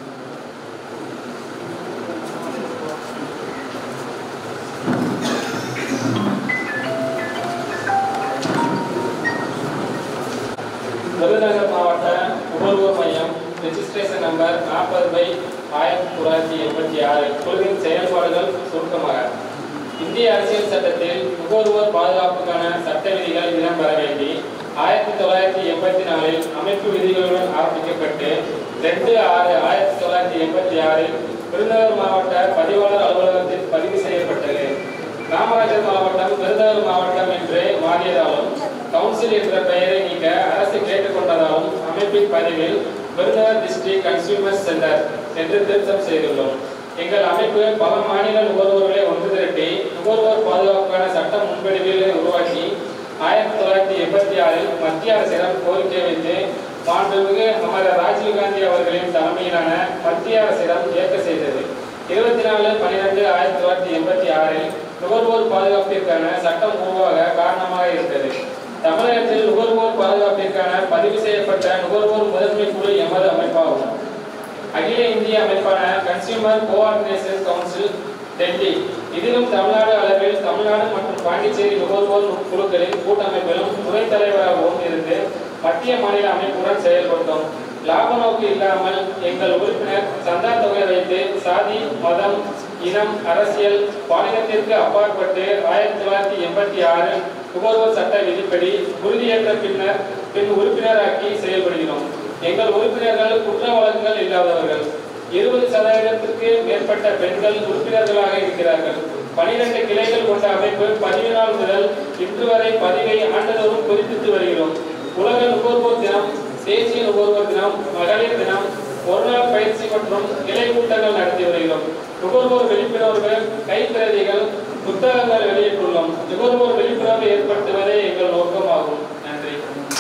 விருதுநகர் மாவட்ட நுகர்வோர் மையம் ரெஜிஸ்ட்ரேஷன் நம்பர் நாற்பது பை ஆயிரத்தி தொள்ளாயிரத்தி எண்பத்தி ஆறு குழுவின் செயல்பாடுகள் சுருக்கமாக இந்திய அரசியல் சட்டத்தில் நுகர்வோர் பாதுகாப்புக்கான சட்ட விதிகள் இடம்பெற வேண்டி ஆயிரத்தி தொள்ளாயிரத்தி எண்பத்தி நாலில் அமைப்பு விதிகளுடன் ஆரம்பிக்கப்பட்டு ரெண்டு ஆறு ஆயிரத்தி தொள்ளாயிரத்தி எண்பத்தி ஆறில் விருதுநகர் மாவட்ட பதிவாளர் அலுவலகத்தில் பதிவு செய்யப்பட்டது காமராஜர் மாவட்டம் விருதுநகர் மாவட்டம் என்று மாறியதாலும் கவுன்சில் என்ற பெயரை நீக்க அரசு கேட்டுக்கொண்டதாலும் அமைப்பின் பதிவில் விருதுநகர் டிஸ்ட்ரிக்ட் கன்சியூமர் சென்டர் என்று திருத்தம் செய்துள்ளோம் எங்கள் அமைப்பு பல மாநில நுகர்வோர்களை ஒன்று திரட்டி நுகர்வோர் பாதுகாப்புக்கான சட்ட முன்வடிவுகளை உருவாக்கி ஆயிரத்தி தொள்ளாயிரத்தி எண்பத்தி ஆறில் மத்திய அரசிடம் கோரிக்கை வைத்து மாண்புமிகு அமரர் ராஜீவ்காந்தி அவர்களின் தலைமையிலான மத்திய அரசிடம் ஏற்க செய்தது இருபத்தி நாலு பன்னிரெண்டு ஆயிரத்தி தொள்ளாயிரத்தி எண்பத்தி ஆறில் நுகர்வோர் பாதுகாப்பிற்கான சட்டம் உருவாக காரணமாக இருந்தது தமிழகத்தில் நுகர்வோர் பாதுகாப்பிற்கான பதிவு செய்யப்பட்ட நுகர்வோர் முதன்மை குழு எமது அமைப்பாகும் அகில இந்திய அமைப்பான கன்சியூமர் கோஆர்டினேஷன் கவுன்சில் டெல்லி இதிலும் தமிழ்நாடு அளவில் தமிழ்நாடு மற்றும் பாண்டிச்சேரி நுகர்வோர் குழுக்களின் கூட்டமைப்பிலும் துணைத் தலைவராகவும் இருந்து மத்திய மாநில அமைப்புடன் செயல்பட்டோம் லாப நோக்கு இல்லாமல் எங்கள் உறுப்பினர் சந்தா தொகை வைத்து சாதி மதம் இனம் அரசியல் பாலினத்திற்கு அப்பாற்பட்டு ஆயிரத்தி தொள்ளாயிரத்தி எண்பத்தி ஆறு நுகர்வோர் சட்ட விதிப்படி உறுதியேற்ற பின்னர் பின் உறுப்பினராக்கி செயல்படுகிறோம் எங்கள் உறுப்பினர்கள் குற்ற வழக்குகள் இல்லாதவர்கள் இருபது சதவீதத்திற்கு மேற்பட்ட பெண்கள் உறுப்பினர்களாக இருக்கிறார்கள் பனிரெண்டு கிளைகள் கொண்ட அமைப்பு பதிவு நாள் முதல் இன்று வரை பதிவை ஆண்டுதோறும் புதுப்பித்து வருகிறோம் உலக நுகர்வோர் தினம் தேசிய நுகர்வோர் தினம் மகளிர் தினம் ஒரு நாள் பயிற்சி மற்றும் இலை கூட்டங்கள் நடத்தி வருகிறோம் நுகர்வோர் விழிப்புணர்வு கைப்பிரதிகள் புத்தகங்கள் வெளியிட்டுள்ளோம் நுகர்வோர் விழிப்புணர்வு ஏற்படுத்துவதே எங்கள் நோக்கமாகும் நன்றி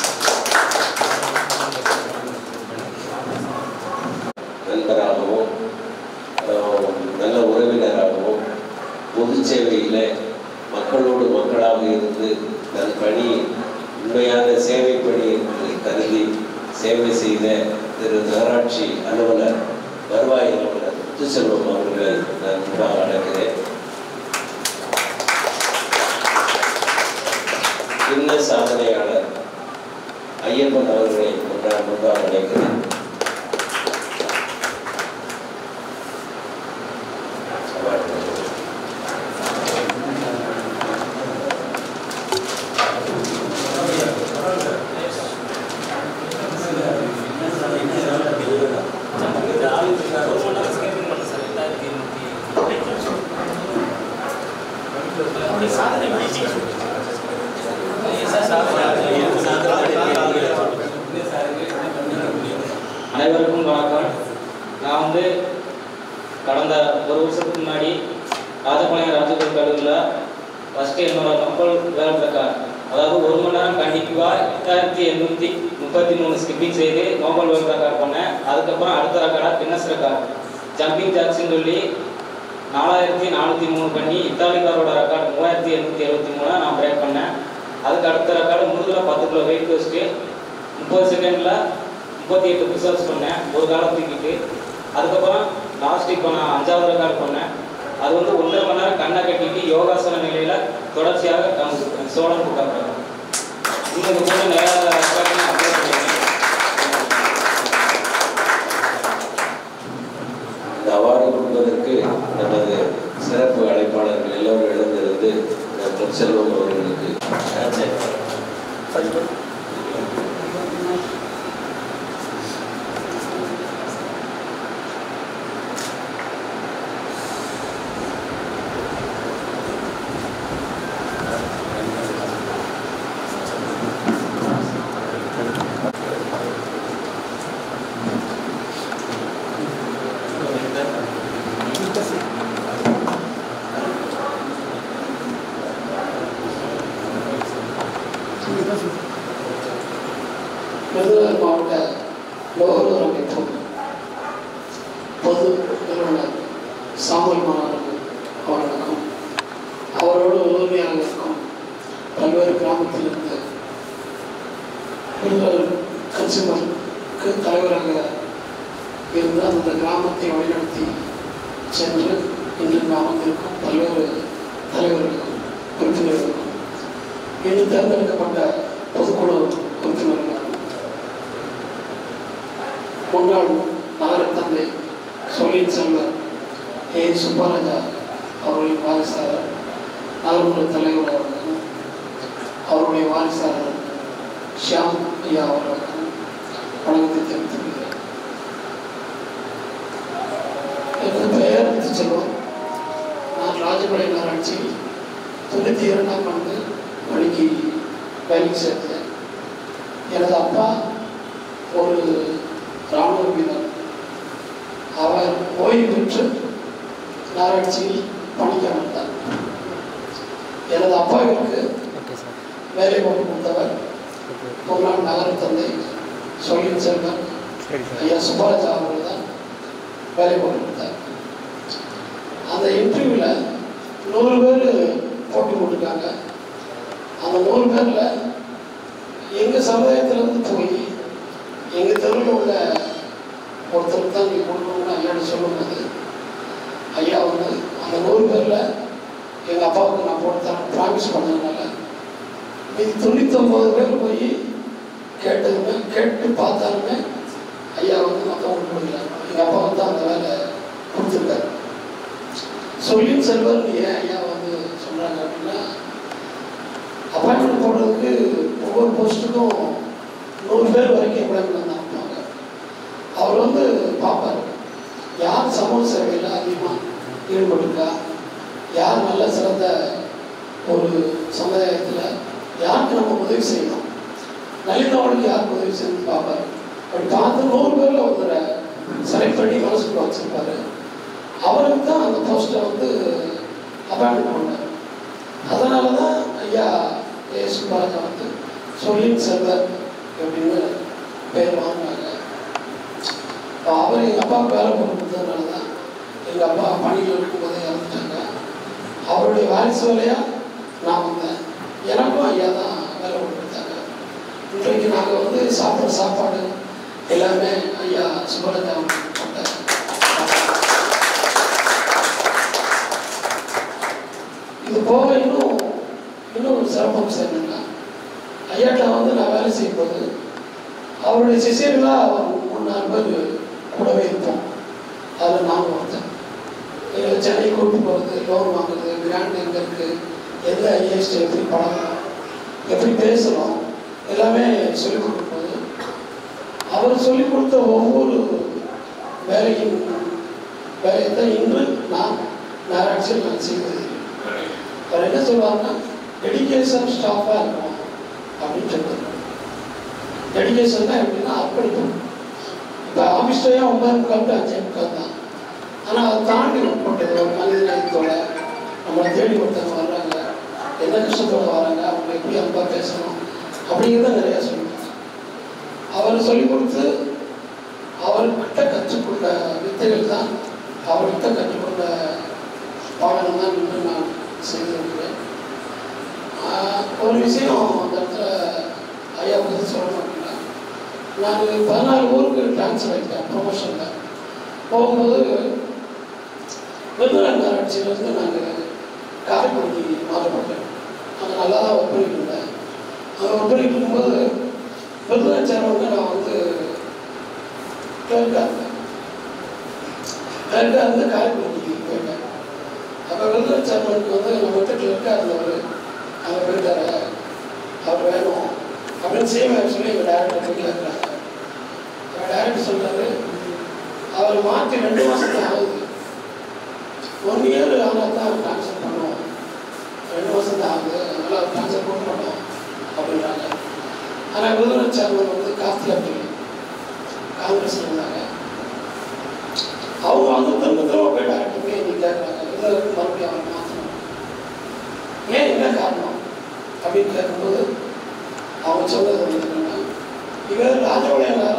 நண்பராகவும் ஆஹ், நல்ல உறவினராகவும் பொது சேவையில் மக்களோடு மக்களாக இருந்து தன் பணி உண்மையான சேவை பணி என்பதை கருதி சேவை செய்த திரு நகராட்சி அலுவலர் வருவாய் அலுவலர் முத்துசெல்வம் அவர்களை நான் முன்பாக அழைக்கிறேன் இன்ன சாதனையாளர் ஐயப்பன் அவர்களை நான் முன்பாக அழைக்கிறேன் அனைவருக்கும் வணக்கம் நான் வந்து கடந்த ஒரு வருஷத்துக்கு முன்னாடி ராஜபாளையம் ராஜகோயில் கல்லூரியில் ஃபஸ்ட்டு என்னோட கம்பல் வேலை ரெக்கார்ட் அதாவது ஒரு மணி நேரம் கண்டிப்பாக எட்டாயிரத்தி எண்ணூற்றி முப்பத்தி மூணு ஸ்கிப்பிங் செய்து நோபல் வேர்ல்ட் ரெக்கார்ட் பண்ணேன் அதுக்கப்புறம் அடுத்த ரெக்கார்டாக கின்னஸ் ரெக்கார்ட் ஜம்பிங் ஜாக்ஸ்ன்னு சொல்லி நாலாயிரத்தி நானூற்றி மூணு பண்ணி இத்தாலிக்காரோட ரெக்கார்டு மூவாயிரத்தி எண்ணூற்றி எழுபத்தி மூணை நான் பிரேக் பண்ணேன் அதுக்கு அடுத்த ரெக்கார்டு முதுகில் பத்து கிலோ வெயிட் வச்சுட்டு முப்பது செகண்டில் முப்பத்தி எட்டு புஷ்அப்ஸ் பண்ணேன் ஒரு காலம் தூக்கிட்டு அதுக்கப்புறம் லாஸ்ட் இப்போ நான் அஞ்சாவது ரெக்கார்டு பண்ணேன் அது வந்து ஒன்றரை மணி நேரம் கண்ணை கட்டிட்டு யோகாசன நிலையில் தொடர்ச்சியாக காமிச்சிருக்கேன் சோழன் புக்காக்கிறேன் இன்னும் இது போல நிறையா ரெக்கார்டு நான் அப்லோட் பண்ணியிருக்கேன் இந்த அவார்டு கொடுப்பதற்கு நமது சிறப்பு அழைப்பாளர்கள் எல்லோரும் எழுந்திருந்து டாக்டர் செல்வம் அவர்களுக்கு மாவட்ட நுகர்வோர் அமைப்பு பொது நிறுவனர் சாம்பல் மாணவர்கள் அவர்களுக்கும் அவரோடு உதவியாக இருக்கும் பல்வேறு கிராமத்திலிருந்து விருதுகள் கன்சியூமருக்கு தலைவராக இருந்து அந்த கிராமத்தை வழிநடத்தி சென்று இன்று கிராமத்திற்கும் பல்வேறு தலைவர்களுக்கும் உறுப்பினர்களுக்கும் இன்று தேர்ந்தெடுக்கப்பட்ட பொதுக்குழு உறுப்பினர்களுக்கும் முன்னாள் நகர தந்தை சொல்லின் செல்வர் ஏ சுப்பராஜா அவர்களின் வாரிசாளர் நகர்மன்ற தலைவர் அவர்களுக்கும் அவருடைய வாரிசாளர் ஷியாம் ஐயா அவர்களுக்கும் வணக்கத்தை தெரிவித்துக் கொள்கிறேன் எனது பெயர் செல்வம் நான் ராஜபாளைய நகராட்சி தொண்ணூற்றி இரண்டாம் ஆண்டு பணிக்கு வேலைக்கு சேர்ந்தேன் எனது அப்பா ஒரு இராணுவ வீரர் அவர் ஓய்வு பெற்று நகராட்சியில் பணிக்கு அமர்ந்தார் எனது அப்பாவிற்கு வேலை போட்டு கொடுத்தவர் முன்னாள் நகர தந்தை சொல்லின் செல்வன் ஐயா சுப்பராஜா அவர்கள் தான் வேலை போட்டு கொடுத்தார் அந்த இன்டர்வியூவில் நூறு பேர் போட்டி போட்டிருக்காங்க அந்த நூறு பேரில் எங்கள் சமுதாயத்திலேருந்து போய் எங்கள் தெருவில் உள்ள ஒருத்தருக்கு தான் நீங்கள் கொடுக்கணும்னு ஐயாட்ட சொல்லும்போது ஐயா வந்து அந்த நூறு பேரில் எங்கள் அப்பாவுக்கு நான் போட்டு தரேன் ப்ராமிஸ் பண்ணதுனால மீதி தொண்ணூத்தொம்பது பேர் போய் கேட்டதுமே கேட்டு பார்த்தாலுமே ஐயா வந்து மற்றவங்களுக்கு கொடுக்கல எங்கள் அப்பா வந்து அந்த வேலை கொடுத்துருக்காரு சொல்லின் செல்வர் ஏன் ஐயா வந்து சொல்கிறாங்க அப்படின்னா அப்பாயின்மெண்ட் போடுறதுக்கு ஒவ்வொரு போஸ்ட்டுக்கும் நூறு பேர் வரைக்கும் அப்பாயின்மெண்ட் அனுப்புவாங்க அவர் வந்து பார்ப்பார் யார் சமூக சேவையில் அதிகமாக ஈடுபட்டிருக்கா யார் நல்ல சிறந்த ஒரு சமுதாயத்தில் யாருக்கு நம்ம உதவி செய்யணும் நலிந்தவனுக்கு யாருக்கு உதவி செய்யணும்னு பார்ப்பார் அப்படி பார்த்து நூறு பேரில் ஒருத்தரை செலக்ட் பண்ணி மனசுக்குள்ள வச்சிருப்பாரு அவருக்கு தான் அந்த போஸ்ட்டை வந்து அப்பாயின்மெண்ட் பண்ணார் அதனால தான் ஐயா ஏ சுப்பராஜா வந்து சொல்லின் செல்வர் அப்படின்னு பேர் வாங்கினாங்க இப்போ அவர் எங்கள் அப்பாவுக்கு வேலை போட்டு கொடுத்ததுனால தான் எங்கள் அப்பா பணியில் இருக்கும்போதே இறந்துட்டாங்க அவருடைய வாரிசு வேலையாக நான் வந்தேன் எனக்கும் ஐயா தான் வேலை போட்டு கொடுத்தாங்க இன்றைக்கு நாங்கள் வந்து சாப்பிட்ற சாப்பாடு எல்லாமே ஐயா சுப்பராஜா போட்டார் இது போக இன்னும் இன்னும் ஒரு சிறப்பம் என்னன்னா ஐயாட்ட வந்து நான் வேலை செய்யும்போது அவருடைய சிசியர்களாக அவர் மூணு நாலு பேர் கூடவே இருப்போம் அதில் நானும் ஒருத்தன் எங்களை சென்னை கூட்டு போகிறது லோன் வாங்குறது கிராண்ட் எங்கே இருக்குது எந்த ஐஏஎஸ்டி எப்படி பழகணும் எப்படி பேசணும் எல்லாமே சொல்லிக் கொடுக்கும்போது அவர் சொல்லிக் கொடுத்த ஒவ்வொரு வேலையின் வேலையை தான் இன்று நான் நகராட்சியில் நான் செய்வது அவர் என்ன சொல்லுவாருன்னா டெடிகேஷன் ஸ்டாஃபாக இருக்கும் அப்படின்னு சொல்லுவார் டெடிகேஷன் தான் எப்படின்னா அர்ப்பணிப்பு இப்போ ஆஃபீஸ் டைம் ஒன்பது முக்கால் டு அஞ்சே முக்கால் தான் ஆனால் அதை தாண்டி உட்பட்டது ஒரு மனித நேயத்தோட நம்மளை தேடி ஒருத்தவங்க வர்றாங்க என்ன கஷ்டத்தோட வராங்க அவங்க எப்படி அன்பா பேசணும் அப்படிங்கிறத நிறையா சொல்லுவாங்க அவர் சொல்லிக் கொடுத்து அவர்கிட்ட கற்றுக்கொண்ட வித்தைகள் தான் அவர்கிட்ட கற்றுக்கொண்ட பாடம் தான் இன்று நான் செய்திருக்கிறேன் ஆஹ் ஒரு விஷயம் அந்த இடத்துல ஐயா பற்றி சொல்லணும் அப்படின்னா நான் பதினாலு ஊருக்கு ட்ரான்ஸ்ஃபர் ஆகிட்டேன் ப்ரொமோஷனில் போகும்போது விருதுநகர் நகராட்சியிலேருந்து நாங்கள் காரைக்குடிக்கு மாற்றப்பட்டேன் அங்கே நல்லா தான் ஒர்க் பண்ணிட்டு இருந்தேன் அங்கே ஒர்க் பண்ணிட்டு இருக்கும்போது விருதுநகர் சேர்மனுக்கு நான் வந்து கிளர்க்காக இருந்தேன் கிளர்க்காக இருந்து காரைக்குடிக்கு போயிட்டேன் அப்போ விருதுநகர் சேர்மனுக்கு வந்து நம்ம வந்து கிளர்க்காக இருந்தவர் அங்கே போயிட்டாரு அவர் வேணும் அப்படின்னு சேம் ஆக்சுவலி எங்கள் டேரக்டர் போய் கேட்குறாங்க எங்கள் டேரக்டர் சொல்கிறாரு அவர் மாற்றி ரெண்டு மாதம் தான் ஆகுது ஒன் இயர் ஆனால் தான் ட்ரான்ஸ்ஃபர் பண்ணுவோம் ரெண்டு மாதம் தான் ஆகுது அதனால் அவர் ட்ரான்ஸ்ஃபர் பண்ண மாட்டோம் அப்படின்றாங்க ஆனால் விருதுநகர் சேர்மன் வந்து கார்த்திகா பிள்ளை காங்கிரஸ் இருந்தாங்க அவங்க வந்து திரும்ப திரும்ப போய் டேரக்டர் போய் இன்னைக்கு கேட்குறாங்க விருதுநகருக்கு மறுபடியும் அவர் மாற்றணும் ஏன் என்ன காரணம் அப்படின்னு கேட்கும்போது அவங்க சொன்னது வந்து என்னன்னா இவர் ராஜபாளையம்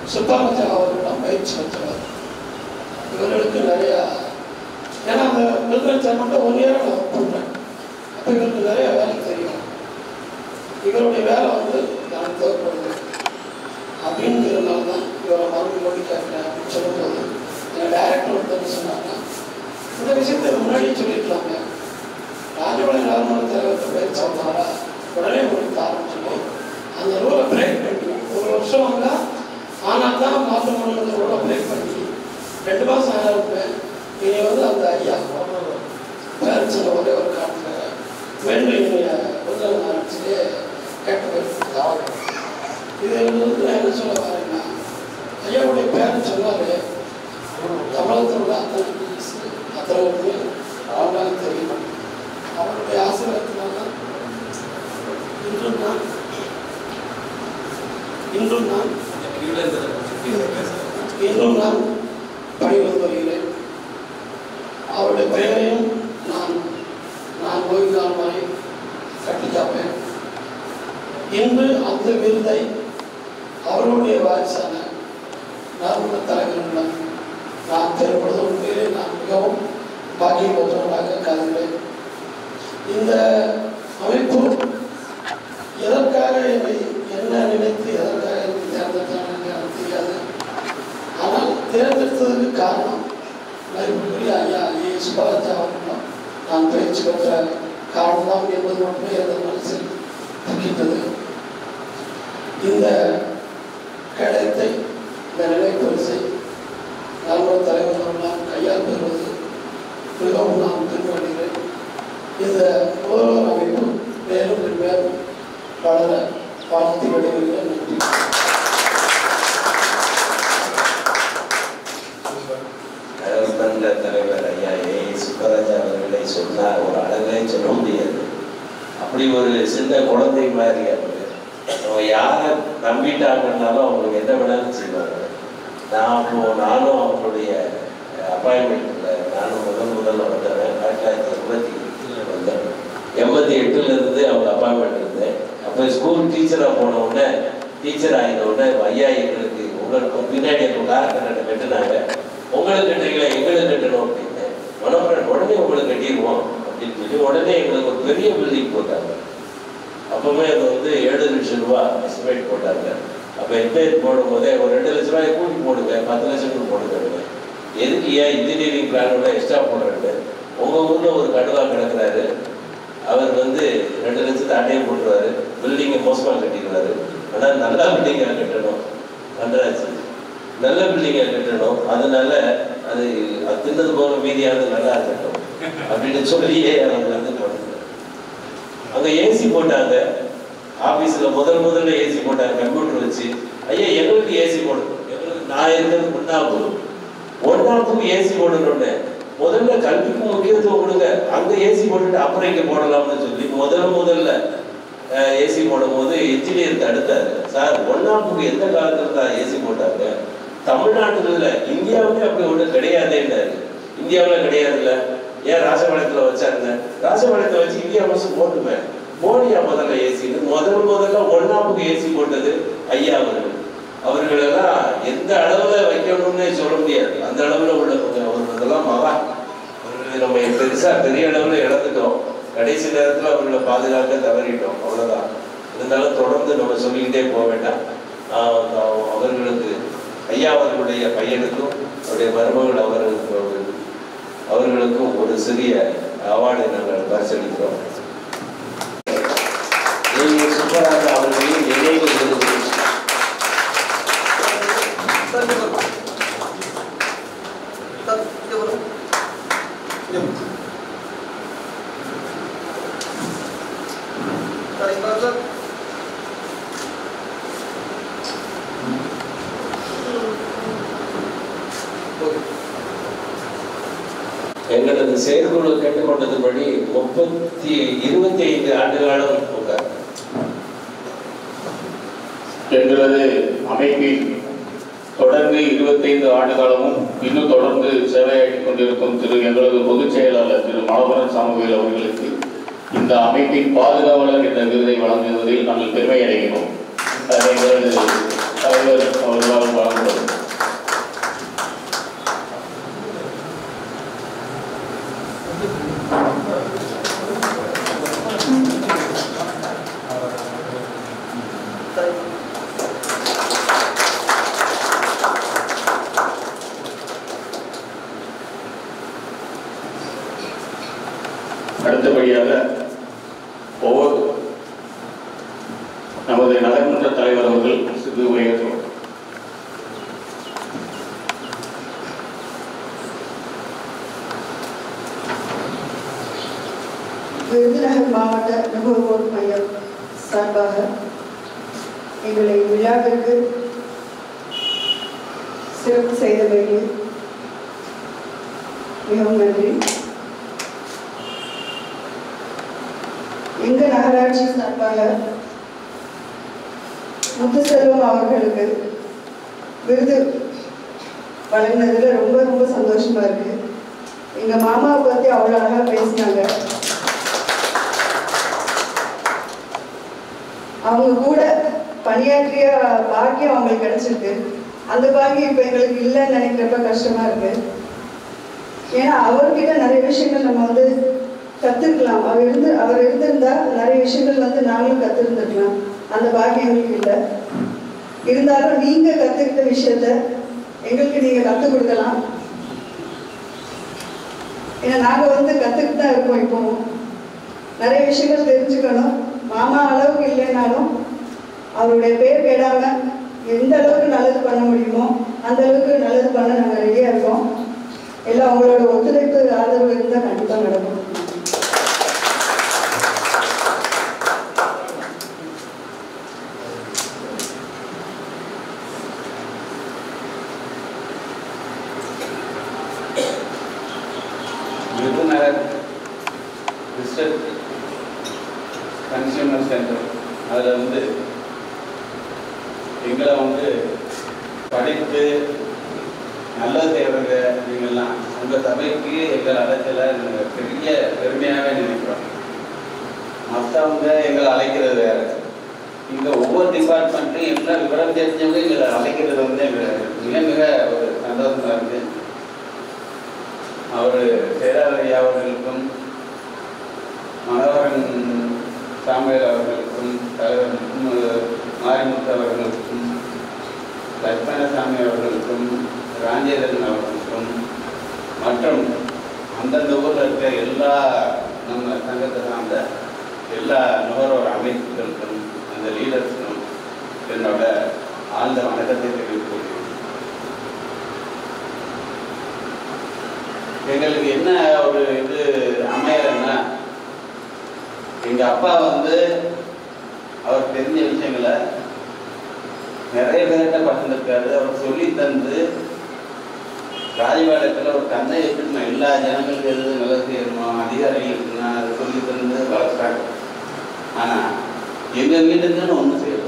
சுப்பாராஜா அவர்களெல்லாம் பயிற்சி பெற்றவர் இவர்களுக்கு நிறையா ஏன்னா அந்த விருதுநகர் மட்டும் ஒன் இயராக நான் ஒர்க் பண்ணுறேன் அப்போ இவருக்கு நிறைய வேலை தெரியும் இவருடைய வேலை வந்து எனக்கு தேவைப்படுது அப்படிங்கிறதுனால தான் இவரை மறுபடியும் மொழி கேட்குறேன் அப்படின்னு சொல்லும்போது எங்கள் டைரக்டர் ஒருத்தர் சொன்னாங்க இந்த விஷயத்தை முன்னாடியே சொல்லியிருக்காங்க ராஜபாளையம் ராமநாத தலைவர்கிட்ட பயிற்சி வந்தாரா உடனே உங்களுக்கு ஆரம்பிச்சு அந்த ரூலை பிரேக் பண்ணி ஒரு வருஷம் வந்தா ஆனால் தான் மாற்ற முடியும் ரூலை பிரேக் பண்ணி ரெண்டு மாதம் ஆனா இருப்பேன் இனி வந்து அந்த ஐயா பேர் சொன்ன ஒரே ஒரு காலத்தில் வேண்டும் இனிய முதல் ஆரம்பிச்சுட்டு கேட்ட போயிருக்காங்க இது வந்து நான் என்ன சொல்ல வரேன்னா ஐயாவுடைய பேர் சொன்னாரு தமிழகத்தில் உள்ள அத்தனை டீச்சர்ஸ் அத்தனை பேருமே அவங்களால தெரியும் அவருடைய ஆசீர்வாதத்தினால இன்றும் நான் இன்றும் நான் இன்றும் நான் பணி வந்து வருகிறேன் அவருடைய பெயரையும் நான் நான் ஓய்வுகாலம் வரை கட்டிக்காப்பேன் இன்று அந்த விருதை அவர்களுடைய வாரிசான நார்மல தலைவர்களிடம் நான் பெறப்படுவது உண்மையிலே நான் மிகவும் பாக்கியம் பெற்றவர்களாக கருதுகிறேன் இந்த அமைப்பு எதற்காக என்னை என்ன நினைத்து எதற்காக என்னை தேர்ந்தெடுத்தாங்க எனக்கு தெரியாது ஆனால் தேர்ந்தெடுத்ததுக்கு காரணம் மறுபடியும் ஐயா ஏ சுப்பராஜா அவர்களும் நான் பயிற்சி பெற்ற காரணம் என்பது மட்டுமே எனது மனசில் துக்கிட்டது இந்த கழகத்தை இந்த நிலைப்பரிசை நல்ல தலைவர் அவர்களால் கையால் பெறுவது மிகவும் நான் பின்வருகிறேன் இந்த முதல்வர் அமைப்பு மேலும் மேலும் வளர வாழ்த்து விடுகிறேன் நன்றி நகர்மன்ற தலைவர் ஐயா ஏ சுப்பராஜா அவர்களை சொன்னார் ஒரு அழகே சொல்ல முடியாது அப்படி ஒரு சின்ன குழந்தை மாதிரி அவங்க அவங்க யாரை நம்பிட்டாங்கன்னாலும் அவங்களுக்கு என்ன வேணாலும் செய்வாங்க நான் அப்போ நானும் அவங்களுடைய அப்பாயின்மெண்ட்டில் நானும் முதல் முதல்ல வந்தேன் ஆயிரத்தி தொள்ளாயிரத்தி எண்பத்தி வந்தேன் எண்பத்தி எட்டுல இருந்து அவங்க அப்பாயின்மெண்ட் இருந்தேன் அப்போ ஸ்கூல் டீச்சராக போன உடனே டீச்சர் ஆகின உடனே ஐயா எங்களுக்கு உங்களுக்கு பின்னாடி எங்கள் கார் கண்ணை கட்டுனாங்க உங்களுக்கு கட்டுறீங்களா எங்களுக்கு கட்டணும் அப்படின்னு மனோகரன் உடனே உங்களுக்கு கட்டிடுவோம் அப்படின்னு சொல்லி உடனே எங்களுக்கு ஒரு பெரிய பில்டிங் போட்டாங்க அப்பவுமே அது வந்து ஏழு லட்சம் ரூபா எஸ்டிமேட் போட்டாங்க அப்போ எஸ்டிமேட் போடும் போதே ஒரு ரெண்டு லட்ச ரூபாய் கூட்டி போடுங்க பத்து லட்சம் போடுங்க எதுக்கு ஏன் இன்ஜினியரிங் பிளானோட எக்ஸ்ட்ரா போடுறேன்னு உங்கள் ஊரில் ஒரு கடுவா கிடக்குறாரு அவர் வந்து ரெண்டு லட்சத்தை அட்டையை போட்டுருவாரு பில்டிங்கை மோசமாக கட்டிடுவாரு ஆனால் நல்ல பில்டிங்காக கட்டணும் கண்டராச்சு நல்ல பில்டிங்கை கட்டணும் அதனால அது அது தின்னது போக மீதியானது நல்லா இருக்கட்டும் அப்படின்னு சொல்லியே அவங்க வந்து பண்ணுறாங்க அங்க ஏசி போட்டாங்க ஆபீஸ்ல முதல் முதல்ல ஏசி போட்டாங்க கம்ப்யூட்டர் வச்சு ஐயா எங்களுக்கு ஏசி போடணும் எங்களுக்கு நான் இருக்கிறது ஒன்னாப்பு ஒன்னாப்புக்கு ஏசி போடணும்னு முதல்ல கல்விக்கு முக்கியத்துவம் கொடுங்க அங்க ஏசி போட்டுட்டு அப்புறம் இங்க போடலாம்னு சொல்லி முதல்ல முதல்ல ஏசி போடும்போது இன்ஜினியர் தடுத்தாரு சார் ஒன்னாப்புக்கு எந்த காலத்துல தான் ஏசி போட்டாங்க தமிழ்நாட்டுல இந்தியாவுமே அப்படி ஒண்ணு கிடையாதேன்னாரு இந்தியாவுல கிடையாதுல்ல ஏன் ராசபாளையத்துல வச்சாங்க ராசபாளையத்தை வச்சு இந்தியா பஸ் போட்டுமே மோடியா முதல்ல ஏசி முதல் முதல்ல ஒன்னாப்புக்கு ஏசி போட்டது ஐயா அவர்கள் அவர்களெல்லாம் எந்த அளவுல வைக்கணும்னே சொல்ல முடியாது அந்த அளவுல உள்ளவங்க அவர்களெல்லாம் மகா அவர்களை நம்ம பெருசா பெரிய அளவுல இழந்துட்டோம் கடைசி நேரத்துல அவர்களை பாதுகாக்க தவறிட்டோம் அவ்வளவுதான் இருந்தாலும் தொடர்ந்து நம்ம சொல்லிக்கிட்டே போக வேண்டாம் ஆஹ் அவர்களுக்கு ஐயா அவர்களுடைய பையனுக்கும் அவருடைய மருமகள் அவர்களுக்கு அவர்களுக்கும் ஒரு சிறிய அவார்டை நாங்கள் பரிசளிக்கிறோம் நீங்கள் சுப்பராஜா அவர்களின் நினைவு விருது எங்களது செயற்குழு கேட்டுக்கொண்டதுபடி முப்பத்தி இருபத்தி ஐந்து ஆண்டு காலம் உட்கார் எங்களது அமைப்பில் தொடர்ந்து இருபத்தைந்து ஆண்டு காலமும் இன்னும் தொடர்ந்து சேவையாற்றிக் கொண்டிருக்கும் திரு எங்களது பொதுச் செயலாளர் திரு மனோகரன் சாமுவேல் அவர்களுக்கு இந்த அமைப்பின் பாதுகாவலர் என்ற விருதை வழங்குவதில் நாங்கள் பெருமை அடைகிறோம் அது எங்களது தலைவர் அவர்களால் வழங்கப்படும் அடுத்தபடியாக ஒவ்வொரு நமது நகர்மன்ற தலைவர் அவர்கள் சிறு உரையாற்றுவார் விருதுநகர் மாவட்ட நுகர்வோர் மையம் சார்பாக எங்களை விழாவிற்கு சிறப்பு செய்தமைக்கு மிகவும் நன்றி எங்க நகராட்சி சார்பாக முத்துசெல்வம் அவர்களுக்கு விருது வழங்கினதுல ரொம்ப ரொம்ப சந்தோஷமா இருக்கு எங்க மாமாவை பத்தி அவ்வளோ அழகா பேசினாங்க அவங்க கூட பணியாற்றிய பாக்கியம் அவங்களுக்கு கிடைச்சிருக்கு அந்த பாக்கியம் இப்போ எங்களுக்கு இல்லைன்னு நினைக்கிறப்ப கஷ்டமா இருக்கு ஏன்னா அவர்கிட்ட நிறைய விஷயங்கள் நம்ம வந்து கத்துக்கலாம் அவர் இருந்து அவர் இருந்திருந்தா நிறைய விஷயங்கள் வந்து நாங்களும் கத்துருந்துருக்கலாம் அந்த பாக்கியம் எங்களுக்கு இல்லை இருந்தாலும் நீங்க கத்துக்கிட்ட விஷயத்த எங்களுக்கு நீங்க கத்துக் கொடுக்கலாம் ஏன்னா நாங்க வந்து கத்துக்கிட்டு தான் இருக்கோம் இப்போ நிறைய விஷயங்கள் தெரிஞ்சுக்கணும் மாமா அளவுக்கு இல்லைனாலும் அவருடைய பேர் கெடாம எந்த அளவுக்கு நல்லது பண்ண முடியுமோ அந்த அளவுக்கு நல்லது பண்ண நாங்கள் ரெடியாக இருக்கோம் எல்லாம் உங்களோட ஒத்துழைப்பு ஆதரவு இருந்தால் கண்டிப்பாக நடக்கும் விருதுநகர் டிஸ்ட்ரிக்ட் கன்சியூமர் சென்டர் அதில் வந்து எங்களை வந்து படித்து நல்லது செய்கிறவங்க நீங்கள்லாம் உங்கள் சபைக்கு எங்கள் அழைச்சல நாங்கள் பெரிய பெருமையாகவே நினைக்கிறோம் மற்றவங்க எங்களை அழைக்கிறது வேற இங்கே ஒவ்வொரு டிபார்ட்மெண்ட்லையும் என்ன விவரம் தெரிஞ்சவங்க எங்களை அழைக்கிறது வந்து எங்களுக்கு மிக மிக ஒரு சந்தோஷமா இருக்கு அவர் சேரார் ஐயா அவர்களுக்கும் மனோகரன் சாமுவேல் அவர்களுக்கும் தலைவர் மு- மாரிமுத்து அவர்களுக்கும் லட்சுமணசாமி அவர்களுக்கும் ராஜேந்திரன் அவர்களுக்கும் மற்றும் அந்தந்த ஊரில் இருக்க எல்லா நம்ம சங்கத்தை சார்ந்த எல்லா நுகர்வோர் அமைப்புகளுக்கும் அந்த லீடர்ஸுக்கும் என்னோட ஆழ்ந்த வணக்கத்தை தெரிவித்துக் கொள்கிறேன் எங்களுக்கு என்ன ஒரு இது அமையலைன்னா எங்க அப்பா வந்து அவர் தெரிஞ்ச விஷயங்களை நிறைய பேர்கிட்ட பகிர்ந்திருக்காரு அவர் சொல்லி தந்து ராஜபாளையத்தில் ஒரு தந்தை இருக்கணும் எல்லா ஜனங்களுக்கு எது நல்லது செய்யணுமோ அதிகாரிகள் இருக்கணும் அதை சொல்லி தந்து வளர்த்தாங்க ஆனா எங்க வீட்டுக்குன்னு ஒன்றும் செய்யல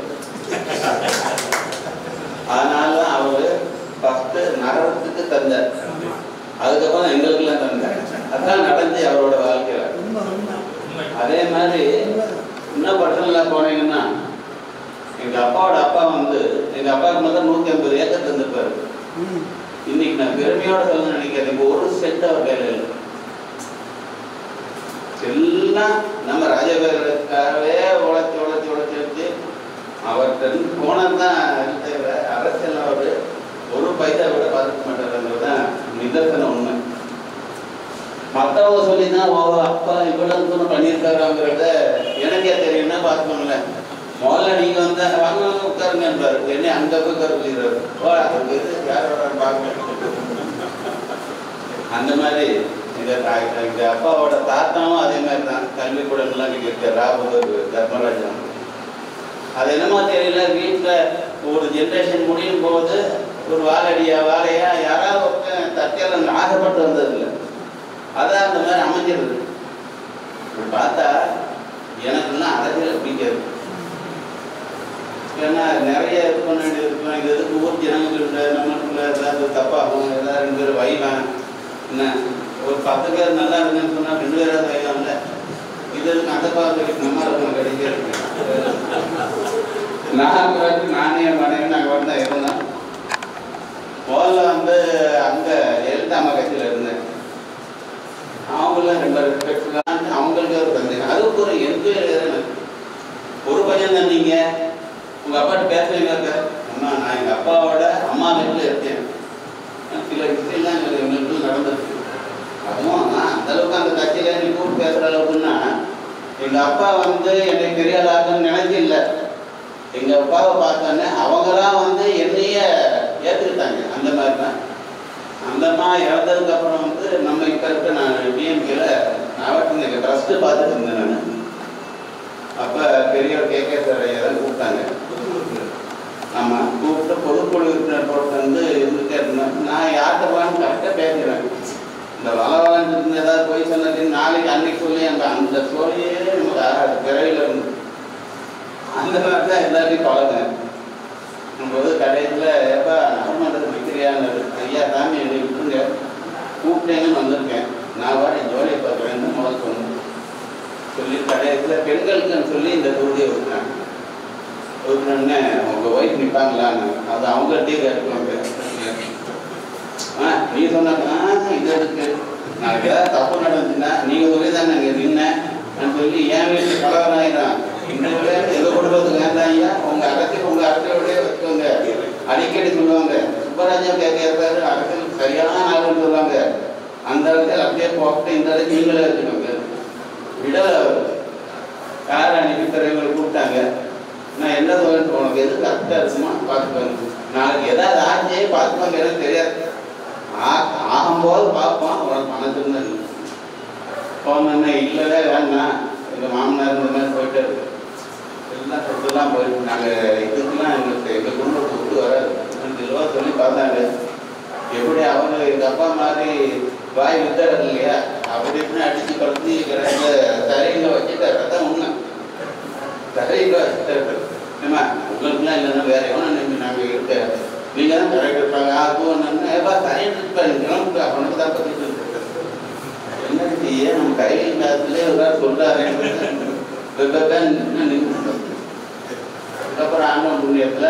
அதனால தான் அவர் ஃபஸ்ட்டு நகரத்துக்கு தந்தார் அதுக்கப்புறம் எங்களுக்கெல்லாம் தந்தார் அதான் நடந்து அவரோட வாழ்க்கையில அதே மாதிரி இன்னும் பட்டணில் போனீங்கன்னா எங்க அப்பாவோட அப்பா வந்து எங்க அப்பாவுக்கு முதல்ல நூத்தி ஐம்பது ஏக்கர் தந்திருப்பாரு இன்னைக்கு நான் பெருமையோட சொல்ல நினைக்கிறேன் இப்போ ஒரு செட் அவர் கையில இல்லை எல்லாம் நம்ம ராஜபேரருக்காகவே உழைச்சி உழைச்சி உழைச்சி வச்சு அவர்கிட்ட போனது தான் தவிர அரசியல் அவர் ஒரு பைசா கூட பார்த்துக்க மாட்டாருங்கிறது தான் நிதர்சன உண்மை மற்றவங்க சொல்லி தான் ஓ அப்பா இவ்வளவு தூரம் பண்ணியிருக்காருங்கிறத எனக்கே தெரியும்னா பார்த்துக்கோங்களேன் முதல்ல நீங்க வந்து வாங்க வாங்க உட்காருங்கன்றாரு என்ன அங்க போய் உட்கார சொல்லிடுறாரு ஓ அது இது யாரோட பார்க்க அந்த மாதிரி எங்க தா- எங்க அப்பாவோட தாத்தாவும் அதே மாதிரி தான் கல்விக்கூடங்கள்லாம் இங்கே இருக்க ராபகர் தர்மராஜன் அது என்னமோ தெரியல வீட்டில் ஒரு ஜென்ரேஷன் முடியும் போது ஒரு வாழடியா வாழையா யாராவது ஒருத்தன் தட்டியால் ஆசைப்பட்டு வந்ததில்லை அதான் அந்த மாதிரி அமைஞ்சிருது இப்படி பார்த்தா எனக்குலாம் அரசியல் பிடிக்காது ஏன்னா நிறைய இது பண்ண வேண்டியது இருக்கும் இது எதுக்கு ஊர் ஜனங்கள்கிட்ட நம்மளுக்குள்ள ஏதாவது தப்பாகும் ஏதாவது ரெண்டு பேர் வைலாம் என்ன ஒரு பத்து பேர் நல்லா இருங்கன்னு சொன்னா ரெண்டு பேராவது வைலாம்ல இது எதுக்கு அந்த பார்த்து நம்ம இருக்கும் கிடைக்கிறது நான் பிறகு நானே என் மனைவி நாங்கள் வந்து தான் இருந்தோம் முதல்ல வந்து அங்கே ஜெயலலிதா அம்மா கட்சியில் இருந்தேன் அவங்களும் ரெண்டு ரெஸ்பெக்ட் அவங்களுக்கு ஒரு தந்தை அதுக்கு ஒரு என்கொயரி எனக்கு ஒரு பையன் தான் நீங்க உங்க அப்பாட்ட பேசுறீங்க அம்மா நான் எங்க அப்பாவோட அம்மா வீட்டில் இருக்கேன் சில விஷயம்லாம் எங்களுக்கு எங்களுக்கு நடந்திருக்கு அதுவும் நான் அந்த அளவுக்கு அந்த கட்சியில நீ கூப்பிட்டு பேசுற அளவுக்குன்னா எங்க அப்பா வந்து என்னை பெரிய ஆளாக்குன்னு நினைச்சு இல்லை எங்க அப்பாவை பார்த்தோன்னே அவங்களா வந்து என்னைய ஏத்துக்கிட்டாங்க அந்த மாதிரி தான் அந்த அம்மா இறந்ததுக்கு அப்புறம் வந்து நம்ம இப்ப இருக்க நான் டிஎம்கேல நான் எங்க ட்ரஸ்ட் பார்த்துட்டு இருந்தேன் நான் அப்ப பெரியவர் கே கே சார் தான் கூப்பிட்டாங்க ஆமா கூப்பிட்டு பொதுக்குழு உறுப்பினர் போட்டு வந்து இருந்துட்டே இருந்தேன் நான் யார்கிட்ட போகலான்னு கரெக்டாக பேசுகிறேன் இந்த வளவலன்னு இருந்து ஏதாவது போய் சொன்னது நாளைக்கு அன்னைக்கு சொல்லி அந்த அந்த ஸ்டோரியே நமக்கு ஆகாது பிறவில இருந்து அந்த மாதிரி தான் எல்லாத்தையும் பழகுங்க போது கடையில் எப்போ நகர்மன்றத்தில் விற்கிறியான்னு ஐயா சாமி என்னை விட்டுருங்க கூப்பிட்டேங்கன்னு வந்திருக்கேன் நான் வாடி ஜோலியை பார்க்குறேன்னு முதல் சொன்னேன் சொல்லி கடையத்தில் பெண்களுக்குன்னு சொல்லி இந்த தொகுதியை ஒதுக்குறாங்க ஒதுக்குனோடனே உங்கள் ஒய்ஃப் நிற்பாங்களான்னு அது அவங்கள்ட்டே கேட்டுக்குவாங்க ஆ நீ சொன்னாங்க இது எதுக்கு நாளைக்கு ஏதாவது தப்பு நடந்துச்சுன்னா நீங்கள் சொல்லி தான் நாங்கள் நின்னேன் சொல்லி என் வீட்டில் கலவரம் ஆயிடும் இந்த விளையாட்டு எங்கள் குடும்பத்துக்கு வேண்டாம் ஐயா உங்கள் அரசியல் உங்கள் அரசியலோடய வச்சுக்கோங்க அடிக்கடி சொல்லுவாங்க சுப்பராஜா கேட்கிறாரு அரசியல் சரியான ஆளுன்னு சொல்லுவாங்க அந்த இடத்துல அப்படியே போட்டு இந்த இடத்துல நீங்களே வச்சுக்கோங்க விட யார் அன்னைக்கு தலைவர்கள் கூப்பிட்டாங்க நான் என்ன சொல்றேன் உனக்கு எது கரெக்டாக இருக்குமா பார்த்துக்கோங்க நாளைக்கு ஏதாவது ஆச்சே பார்த்துக்கோங்க எனக்கு தெரியாது ஆ- ஆகும்போது பார்ப்போம் உனக்கு பணத்துக்கு இல்லை போனோன்னே இல்லவே வேண்டாம் எங்கள் மாமனார் இந்த மாதிரி போயிட்டு இருக்கு எல்லாம் சொத்துலாம் போயிட்டு நாங்கள் இதுக்கெல்லாம் எங்களுக்கு எங்கள் குடும்பம் சொத்து வராது ரெண்டு ரூபா சொல்லி பார்த்தாங்க எப்படி அவங்க எங்கள் அப்பா மாதிரி வாய் வித்தாரு இல்லையா அப்படி இப்படின்னு அடிச்சு கலத்தி கிடந்த தரையில வச்சுட்டாரு அதான் உண்மை தரையில வச்சுட்டாரு ஏமா உங்களுக்குலாம் இல்லைன்னா வேற எவனை நம்பி நாங்கள் இருக்க நீங்க தான் கரெக்ட் இருப்பாங்க ஆ போனா ஏப்பா தரையில் இருப்பாரு கிளம்புக்கு அவனுக்கு தான் பத்தி என்ன செய்ய நம்ம கையில் காலத்துல ஒரு சொல்றாரு அதுக்கப்புறம் ஆண்டவன் புண்ணியத்துல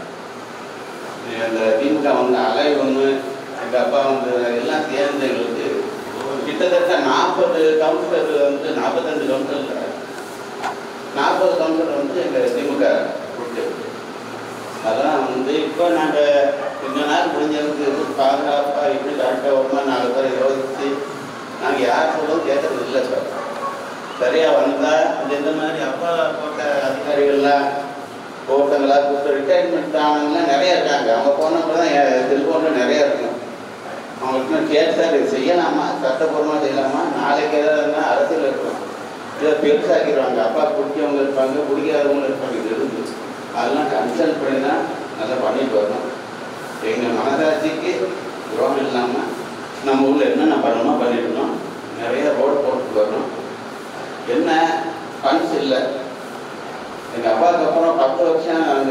அந்த திமுக வந்து அலை ஒன்று எங்கள் அப்பா வந்து எல்லாம் சேர்ந்து எங்களுக்கு கிட்டத்தட்ட நாற்பது கவுன்சிலர் வந்து நாற்பத்தஞ்சு கவுன்சிலர் நாற்பது கவுன்சிலர் வந்து எங்கள் திமுக கொடுத்து அதெல்லாம் வந்து இப்போ நாங்கள் கொஞ்ச நாள் முடிஞ்சதுக்கு பாதுகாப்பாக எப்படி கரெக்டாக வருமா நாலு பேரை யோசித்து நாங்கள் யார் சொல்லவும் கேட்கறது இல்லை சார் சரியா வந்தா இந்த இந்த மாதிரி அப்பா போட்ட அதிகாரிகள்லாம் போட்டங்களா கூப்பிட்டு ரிட்டையர்மெண்ட் ஆனவங்களாம் நிறைய இருக்காங்க அவங்க போனப்போ தான் செல்ஃபோனில் நிறைய இருக்கும் அவங்களுக்கு நான் கேட்டு சார் இது செய்யலாமா சட்டப்பூர்வமாக செய்யலாமா நாளைக்கு ஏதாவது இருந்தால் அரசியல் இருக்கும் இதை பெருசாக்கிடுவாங்க அப்பா பிடிச்சவங்க இருப்பாங்க பிடிக்காதவங்க இருப்பாங்க இது இருந்து அதெல்லாம் கன்சல்ட் பண்ணி தான் நல்லா பண்ணிட்டு வரணும் எங்கள் மனசாட்சிக்கு துரோகம் இல்லாமல் நம்ம ஊரில் என்னென்ன பண்ணணுமோ பண்ணிடணும் நிறைய ரோடு போட்டு வரணும் என்ன ஃபண்ட்ஸ் இல்லை எங்கள் அப்பாவுக்கு அப்புறம் பத்து வருஷம் அங்கே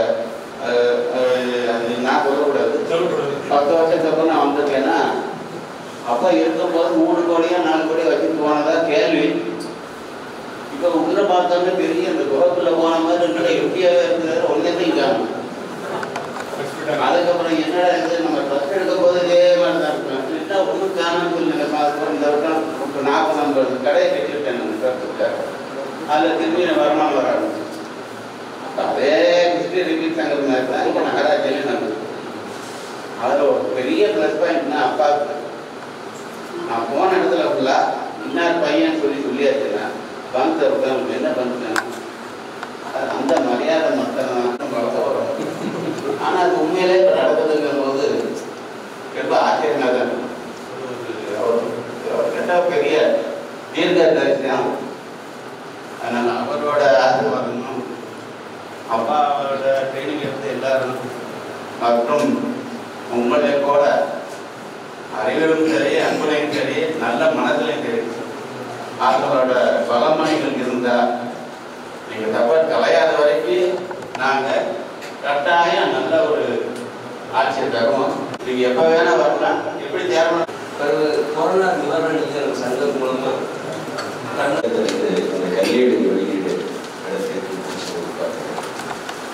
அது நான் சொல்லக்கூடாது பத்து வருஷத்துக்கு அப்புறம் நான் வந்திருக்கேன்னா அப்பா இருக்கும்போது மூணு கோடியோ நாலு கோடியோ வச்சுட்டு போனதா கேள்வி இப்போ உள்ள பார்த்தோன்னே பெரிய இந்த குரப்புல போன மாதிரி இருக்கிற எப்படியாவே இருக்கிறது ஒன்றுமே காணும் அதுக்கப்புறம் என்னடா இது நம்ம ட்ரஸ்ட் எடுக்கும் போது இதே மாதிரி தான் இருக்கும் இல்லைன்னா ஒன்றும் காணும் இல்லைங்க அதுக்கப்புறம் இந்த வருஷம் இப்போ நாற்பது ஐம்பது கடையை கட்டிவிட்டேன் நான் ட்ரஸ்ட்டுக்கு அதில் திரும்பி நான் வருமானம் வர ஆரம்பிச்சு அதே ஹிஸ்ட்ரி ரிப்பீட் சங்கம் மாதிரி தான் இப்போ நகராட்சியிலையும் நடந்தது அதில் ஒரு பெரிய ப்ளஸ் பாயிண்ட்னா அப்பாவுக்கு நான் போன இடத்துல ஃபுல்லாக இன்னார் பையன் சொல்லி சொல்லியாச்சுன்னா பங்க் தருவாங்க என்ன பண்ணுறேன் அந்த மரியாதை மட்டும் வளர்த்த வரும் ஆனால் அது உண்மையிலே இப்போ நடக்குதுங்கும் போது ரொம்ப ஆச்சரியமாக தான் இருக்கு. அவர் அவர் கேட்ட பெரிய தீர்க்க தரிசனம் அதனால் அவரோட ஆசீர்வாதமும் அப்பாவோட ட்ரைனிங் எடுத்த எல்லாரும் மற்றும் உங்களை கூட அறிவிலும் சரி அன்புலையும் சரி நல்ல மனதிலையும் சரி அவங்களோட பலமணிகள் இருந்தால் நீங்கள் தப்ப கலையாத வரைக்கும் நாங்கள் கட்டாயம் நல்ல ஒரு ஆட்சியை தருவோம் நீங்கள் எப்போ வேணால் வரலாம் எப்படி தேரணும் கொரோனா நிவாரண சங்கம் மூலமா இந்த கையெழுத்து வெளியீடு நடத்தி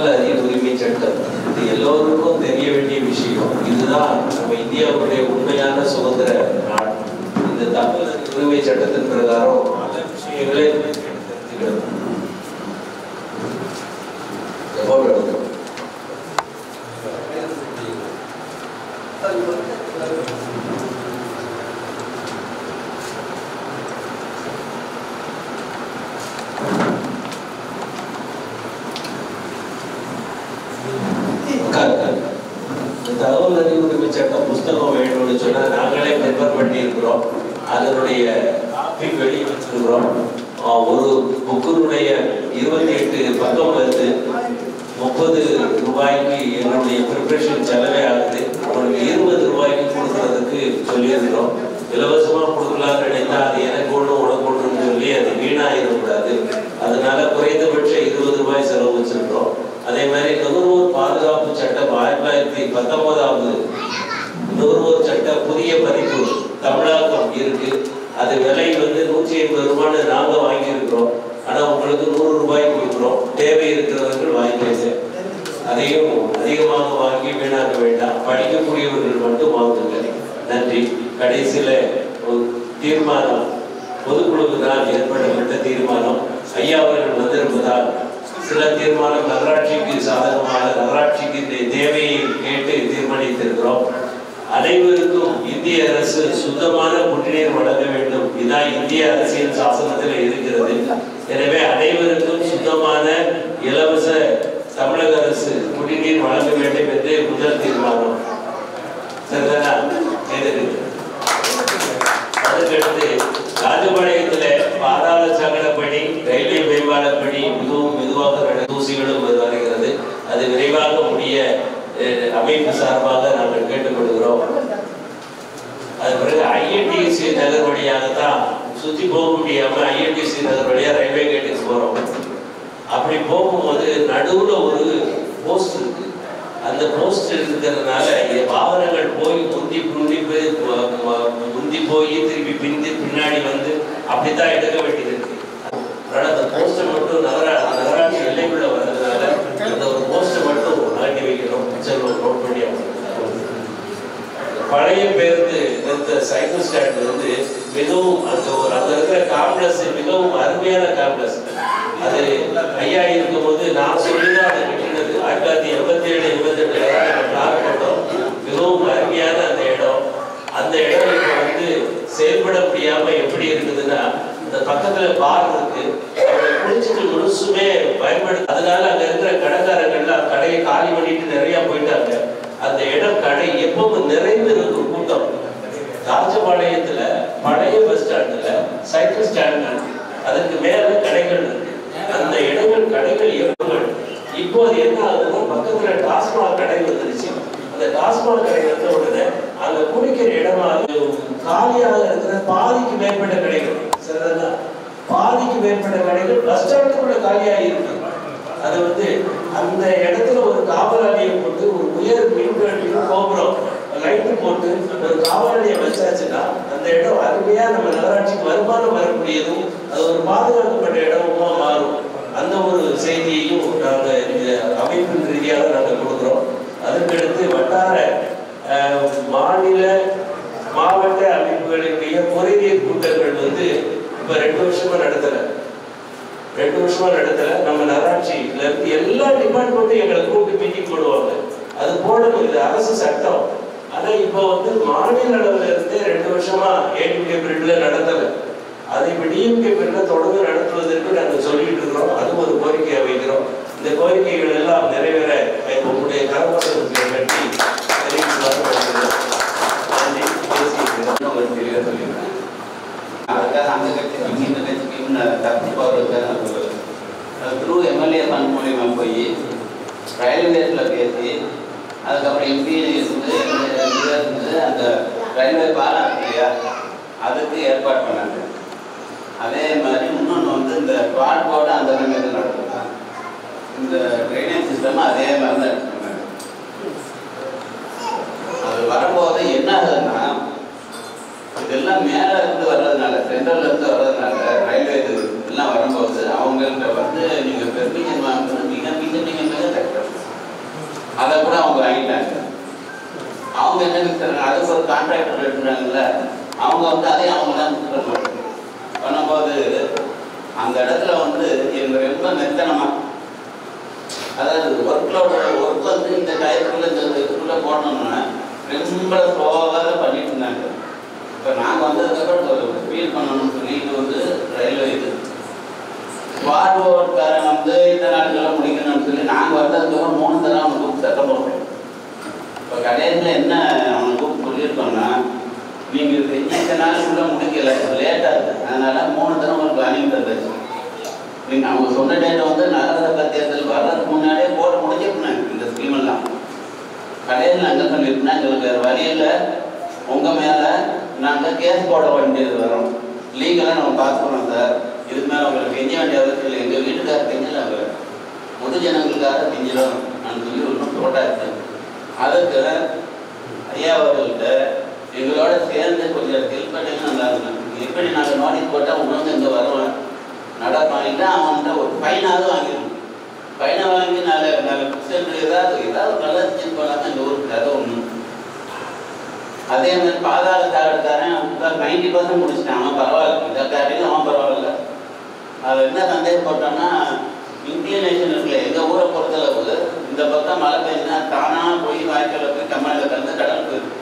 தகவல் அறிய உரிமை சட்டம் இது எல்லோருக்கும் தெரிய வேண்டிய விஷயம் இதுதான் நம்ம இந்தியாவுடைய உண்மையான சுதந்திர நாடு இந்த தகவல் அறியும் உரிமை சட்டத்தின் பிரகாரம் பல விஷயங்களை தெரிஞ்சுக்கணும் எப்போ எடுக்கணும் உட்காருங்க. இந்த தகவல் அறிவு உரிமை சட்டம் புஸ்தகம் வேணும்னு சொன்னா நாங்களே ப்ரிப்பேர் பண்ணி இருக்கிறோம் அதனுடைய காப்பி வெளியே வச்சிருக்கிறோம் ஆஹ் ஒரு புக்கினுடைய இருபத்தி எட்டு பக்கம் வருது முப்பது ரூபாய்க்கு என்னுடைய ப்ரிப்பரேஷன் செலவே ஆகுது உங்களுக்கு இருபது ரூபாய்க்கு கொடுக்கறதுக்கு சொல்லியிருக்கிறோம் இலவசமா கொடுக்கலாம்னு நினைத்தா அது எனக்கு ஒன்று உனக்கு ஒன்றுன்னு சொல்லி அது வீணாயிடக்கூடாது அதனால குறைந்தபட்சம் இருபது ரூபாய் செலவு வச்சிருக்கிறோம் அதே மாதிரி நுகர்வோர் பாதுகாப்பு சட்டம் ஆயிரத்தி தொள்ளாயிரத்தி பத்தொன்பதாவது நுகர்வோர் சட்ட புதிய பதிப்பு தமிழாக்கம் இருக்கு அது விலை வந்து நூற்றி ஐம்பது ரூபான்னு நாங்க வாங்கியிருக்கிறோம் ஆனா உங்களுக்கு நூறு ரூபாய் கொடுக்குறோம் தேவை இருக்கிறவர்கள் வாங்கிக்கங்க அதையும் அதிகமாக வாங்கி வீணாக்க வேண்டாம் படிக்கக்கூடியவர்கள் மட்டும் வாங்குங்க நன்றி கடைசியில ஒரு தீர்மானம் பொதுக்குழுவினால் ஏற்படப்பட்ட தீர்மானம் ஐயா அவர்கள் வந்திருப்பதால் சில தீர்மானம் நகராட்சிக்கு சாதகமாக நகராட்சிக்கு இந்த தேவையை கேட்டு தீர்மானித்திருக்கிறோம் அனைவருக்கும் இந்திய அரசு சுத்தமான குடிநீர் வழங்க வேண்டும் இதான் இந்திய அரசியல் சாசனத்தில் இருக்கிறது எனவே அனைவருக்கும் சுத்தமான இலவச தமிழக அரசு குடிநீர் வழங்க வேண்டும் என்று முதல் தீர்மானம் சரிதானா எதிர்க்கு அதுக்கடுத்து ராஜபாளையத்துல பாதாள சங்கடப்படி ரயில்வே மேம்பாலப்படி மிகவும் மெதுவாக நட தூசிகளும் வரு- வருகிறது அது விரைவாக முடிய அஹ், அமைப்பு சார்பாக நாங்கள் கேட்டுக்கொள்கிறோம் அது பிறகு ஐஎன்டிசி நகர் வழியாகத்தான் சுத்தி போக முடியாம ஐஎன்டிசி நகர் வழியா ரயில்வே கேட்டுக்கு போறோம் அப்படி போகும்போது நடுவுல ஒரு போஸ்ட் இருக்கு அந்த போஸ்ட் இருக்கிறதுனால இந்த வாகனங்கள் போய் முந்தி முந்தி போய் ம- ம- முந்தி போய் திருப்பி பிந்தி பின்னாடி வந்து அப்படித்தான் எடுக்க வேண்டியது இருக்கு அதனால அந்த போஸ்ட் மட்டும் நகர நகராட்சி எல்லைக்குள்ள வர்றதுனால அந்த ஒரு போஸ்ட் மட்டும் அகட்டி வைக்கணும் செல்வம் நோட் பண்ணி அவங்க பழைய பேருந்து நிறுத்த சைக்கிள் ஸ்டாண்ட் வந்து மிகவும் அந்த ஒரு அங்க இருக்கிற காம்ப்ளெக்ஸ் மிகவும் அருமையான காம்ப்ளெக்ஸ் அது ஐயா இருக்கும்போது நான் சொல்லிதான் அதை கட்டினது ஆயிரத்தி தொள்ளாயிரத்தி எண்பத்தி ஏழு எண்பத்தி எட்டுல பிளான் போட்டோம் மிகவும் அருமையான அந்த இடம் அந்த இடம் இப்போ வந்து செயல்பட முடியாம எப்படி இருக்குதுன்னா இந்த பக்கத்துல பார் இருக்கு அவங்க குளிச்சுட்டு முழுசுமே பயன்படுத்த அதனால அங்க இருக்கிற கடைக்காரங்கள்லாம் கடையை காலி பண்ணிட்டு நிறைய போயிட்டாங்க அந்த இடம் கடை எப்பவும் நிறைந்து இருக்கும் கூட்டம் ராஜபாளையத்துல பழைய பஸ் ஸ்டாண்டுல சைக்கிள் ஸ்டாண்ட் இருக்கு அதுக்கு மேல கடைகள் இருக்கு அந்த இடங்கள் கடைகள் எப்பங்கள் இப்போது என்ன ஆகுதுன்னா பக்கத்துல டாஸ்மாக் கடை வந்துருச்சு அந்த டாஸ்மாக் கடை வந்த உடனே அங்க குடிக்கிற இடமா காலியாக இருக்கிற பாதிக்கு மேற்பட்ட கடைகள் சரிதானா பாதிக்கு மேற்பட்ட கடைகள் பஸ் ஸ்டாண்டுக்குள்ள காலியாக இருக்கு அது வந்து அந்த இடத்துல ஒரு காவலாளியை போட்டு ஒரு உயர் மின்கல் மின் கோபுரம் லைட்டு போட்டு ஒரு காவலாளியை வச்சாச்சுன்னா அந்த இடம் அருமையா நம்ம நகராட்சிக்கு வருமானம் வரக்கூடியதும் அது ஒரு பாதுகாக்கப்பட்ட இடமுமா மாறும் அந்த ஒரு செய்தியையும் நாங்க இந்த அமைப்பின் ரீதியாக நாங்க கொடுக்குறோம் அதுக்கடுத்து வட்டார அஹ், மாநில மாவட்ட அமைப்புகளுடைய குறைநீர் கூட்டங்கள் வந்து இப்ப ரெண்டு வருஷமா நடத்தல ரெண்டு வருஷமா நடத்தல நம்ம நகராட்சியில இருந்து எல்லா டிபார்ட்மெண்ட்டும் எங்களை கூப்பிட்டு மீட்டிங் போடுவாங்க அது போடணும் இது அரசு சட்டம் ஆனா இப்போ வந்து மாநில அளவுல இருந்தே ரெண்டு வருஷமா ஏடிஎம்கே பீரியட்ல நடத்தல அதை இப்ப டிஎம்கே பீரியட்ல தொடர்ந்து நடத்துவதற்கு நாங்கள் சொல்லிட்டு இருக்கிறோம் அது ஒரு கோரிக்கையை வைக்கிறோம் இந்த கோரிக்கைகள் எல்லாம் நிறைவேற இப்ப உங்களுடைய கரப்பசத்தை கட்டி தெரிவித்து நன்றி பேசியிருக்கிறோம் உங்களுக்கு தெளிவாக சொல்லியிருக்கேன் அதுக்காக அந்த கட்சிக்கு இந்த கட்சிக்கு தப்பு போகிறதுக்காக த்ரூ எம்எல்ஏ ஃபண்ட் மூலியமா போய் ரயில்வேஸில் பேசி அதுக்கப்புறம் எம்பி இருந்து இருந்து இருந்து அந்த ரயில்வே பாலம் இருக்கு இல்லையா அதுக்கு ஏற்பாடு பண்ணாங்க அதே மாதிரி இன்னொன்று வந்து இந்த வார்ட் போர்டு அந்த சமயத்தில் நடத்துதான் இந்த ட்ரைனேஜ் சிஸ்டம் அதே மாதிரி தான் எடுத்துருந்தாங்க அது வரும்போது என்ன ஆகுதுன்னா இதெல்லாம் மேல இருந்து வர்றதுனால சென்ட்ரல்ல இருந்து வர்றதுனால ரயில்வே இது எல்லாம் வரும்போது அவங்கள்ட்ட வந்து நீங்க பெர்மிஷன் வாங்குறது மிக மிக மிக மிக அதை கூட அவங்க வாங்கிட்டாங்க அவங்க என்ன விற்கிறாங்க அதுக்கு ஒரு கான்ட்ராக்டர் எடுக்கிறாங்கல்ல அவங்க வந்து அதையும் அவங்க தான் கொடுக்குறாங்க பண்ணும்போது அந்த இடத்துல வந்து எங்க ரொம்ப மெத்தனமா அதாவது ஒர்க்லோட ஒர்க் வந்து இந்த டயத்துக்குள்ள இந்த இதுக்குள்ள போடணும்னா ரொம்ப ஸ்லோவாக பண்ணிட்டு இருந்தாங்க இப்போ நாங்கள் வந்ததுக்கப்புறம் ஒரு ஃபீல் பண்ணணும்னு சொல்லி இது வந்து ரயில்வே இது வாழ்வோர்காரன் வந்து இந்த நாட்களில் முடிக்கணும்னு சொல்லி நாங்கள் வந்ததுக்கப்புறம் மூணு தடவை அவனுக்கு கூப்பிட்டு சட்டம் போடுறோம் இப்போ கடைசியில் என்ன அவனை கூப்பிட்டு சொல்லியிருக்கோம்னா நீங்கள் இது இந்த நாளுக்குள்ள முடிக்கல லேட்டாக இருக்குது அதனால மூணு தடவை உங்களுக்கு அனுப்பி தந்தாச்சு நீங்கள் அவங்க சொன்ன டேட்டை வந்து நகரசபை தேர்தல் வர்றதுக்கு முன்னாடியே போட்டு முடிச்சிருந்தாங்க இந்த ஸ்கீம் எல்லாம் கடையில் நாங்கள் சொல்லியிருந்தோம் எங்களுக்கு வேறு வழி இல்லை உங்கள் மேலே நாங்கள் கேஸ் போட வேண்டியது வரும் லீகலாக நம்ம பார்த்துக்கிறோம் சார் இதுக்கு மேலே உங்களுக்கு கெஞ்ச வேண்டிய அவசியம் இல்லை எங்கள் வீட்டுக்கார கெஞ்சல அவங்க பொது ஜனங்களுக்காக கெஞ்சலாம் நான் சொல்லி ஒன்றும் போட்டாச்சு அதுக்கு ஐயா அவர்கள்ட்ட எங்களோட சேர்ந்து கொஞ்சம் ஹெல்ப் பண்ணிங்கன்னா நல்லா இருக்கும் எப்படி நாங்கள் நோட்டீஸ் போட்டால் உணர்ந்து இங்கே வருவேன் நடப்பாங்க அவன்கிட்ட ஒரு ஃபைனாவது வாங்கிடணும் ஃபைனை வாங்கி நாலு நாலு பர்சன்ட் ஏதாவது ஏதாவது நல்லா செஞ்சு போனாங்க இந்த ஊருக்கு அதை ஒன்று அதே மாதிரி பாதாள சாகடுக்காரன் நைன்டி பர்சன்ட் முடிச்சிட்டான் அவன் பரவாயில்ல இதை காட்டிலும் அவன் பரவாயில்ல அது என்ன சந்தேகப்பட்டோம்னா இன்க்ளினேஷன் இருக்குல்ல எங்கள் ஊரை பொறுத்தளவு இந்த பக்கம் மழை பெய்யுதுன்னா தானாக போய் வாய்க்கால போய் கம்மலில் கலந்து கடல் போயிருக்கு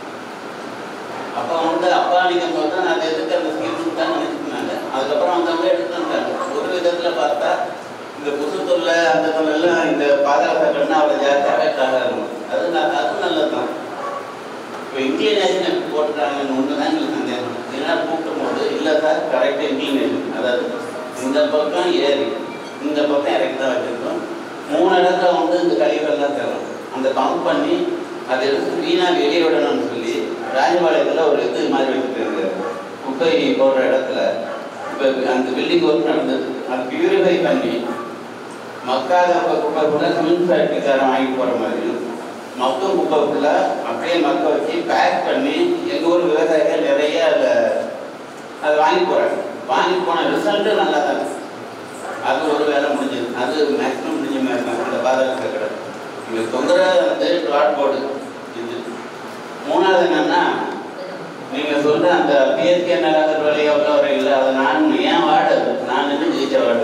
அப்போ வந்து அப்பா நீங்கள் போது நான் எதுக்கு அந்த ஸ்கீம் தான் நினச்சிருந்தாங்க அதுக்கப்புறம் அவங்க அவங்க எடுத்துட்டாங்க ஒரு விதத்தில் பார்த்தா இந்த புது தொல்லை அந்த தொல்லைலாம் இந்த பாதாள சாக்கடைனா அவ்வளோ ஜாஸ்தி அஃபெக்ட் ஆகாது அது ந- அது நல்லது தான் இப்போ இன்க்ளினேஷன் எப்படி போட்டுட்டாங்கன்னு ஒன்று தான் எங்களுக்கு சந்தேகம் ஏன்னா கூட்டும் போது இல்லை சார் கரெக்டாக இன்க்ளினேஷன் அதாவது இந்த பக்கம் ஏறி இந்த பக்கம் இறக்கி தான் வச்சுருக்கோம் மூணு இடத்துல வந்து இந்த கழிவுகள்லாம் தரும் அந்த பம்ப் பண்ணி அதை எடுத்து வீணாக வெளியே விடணும்னு சொல்லி ராஜபாளையத்தில் ஒரு இது மாதிரி வச்சுருக்காங்க குப்பை போடுற இடத்துல இப்போ அந்த பில்டிங் ஒர்க் நடந்தது அது பியூரிஃபை பண்ணி மக்காத குப்பை கூட சிமெண்ட் ஃபேக்ட்ரிக்காரன் வாங்கி போகிற மாதிரி மக்கும் குப்பை ஃபுல்லாக அப்படியே மக்க வச்சு பேக் பண்ணி எங்கள் ஊர் விவசாயிகள் நிறைய அதை அதை வாங்கி போகிறாங்க வாங்கி போன ரிசல்ட்டு நல்லா தான் இருக்கு. அது ஒரு வேலை முடிஞ்சது அது மேக்ஸிமம் முடிஞ்ச மாதிரி தான் அந்த பாதாள கடை இங்கே தொந்தரவு வந்து ட்ராட் போர்டு இது மூணாவது என்னன்னா நீங்கள் சொல்கிற அந்த பிஎஸ்கே நகர் வழியாக உள்ளவரை இல்லை அதை நான் ஏன் வார்டு அது? நான் என்ன ஜெயிச்ச வார்டு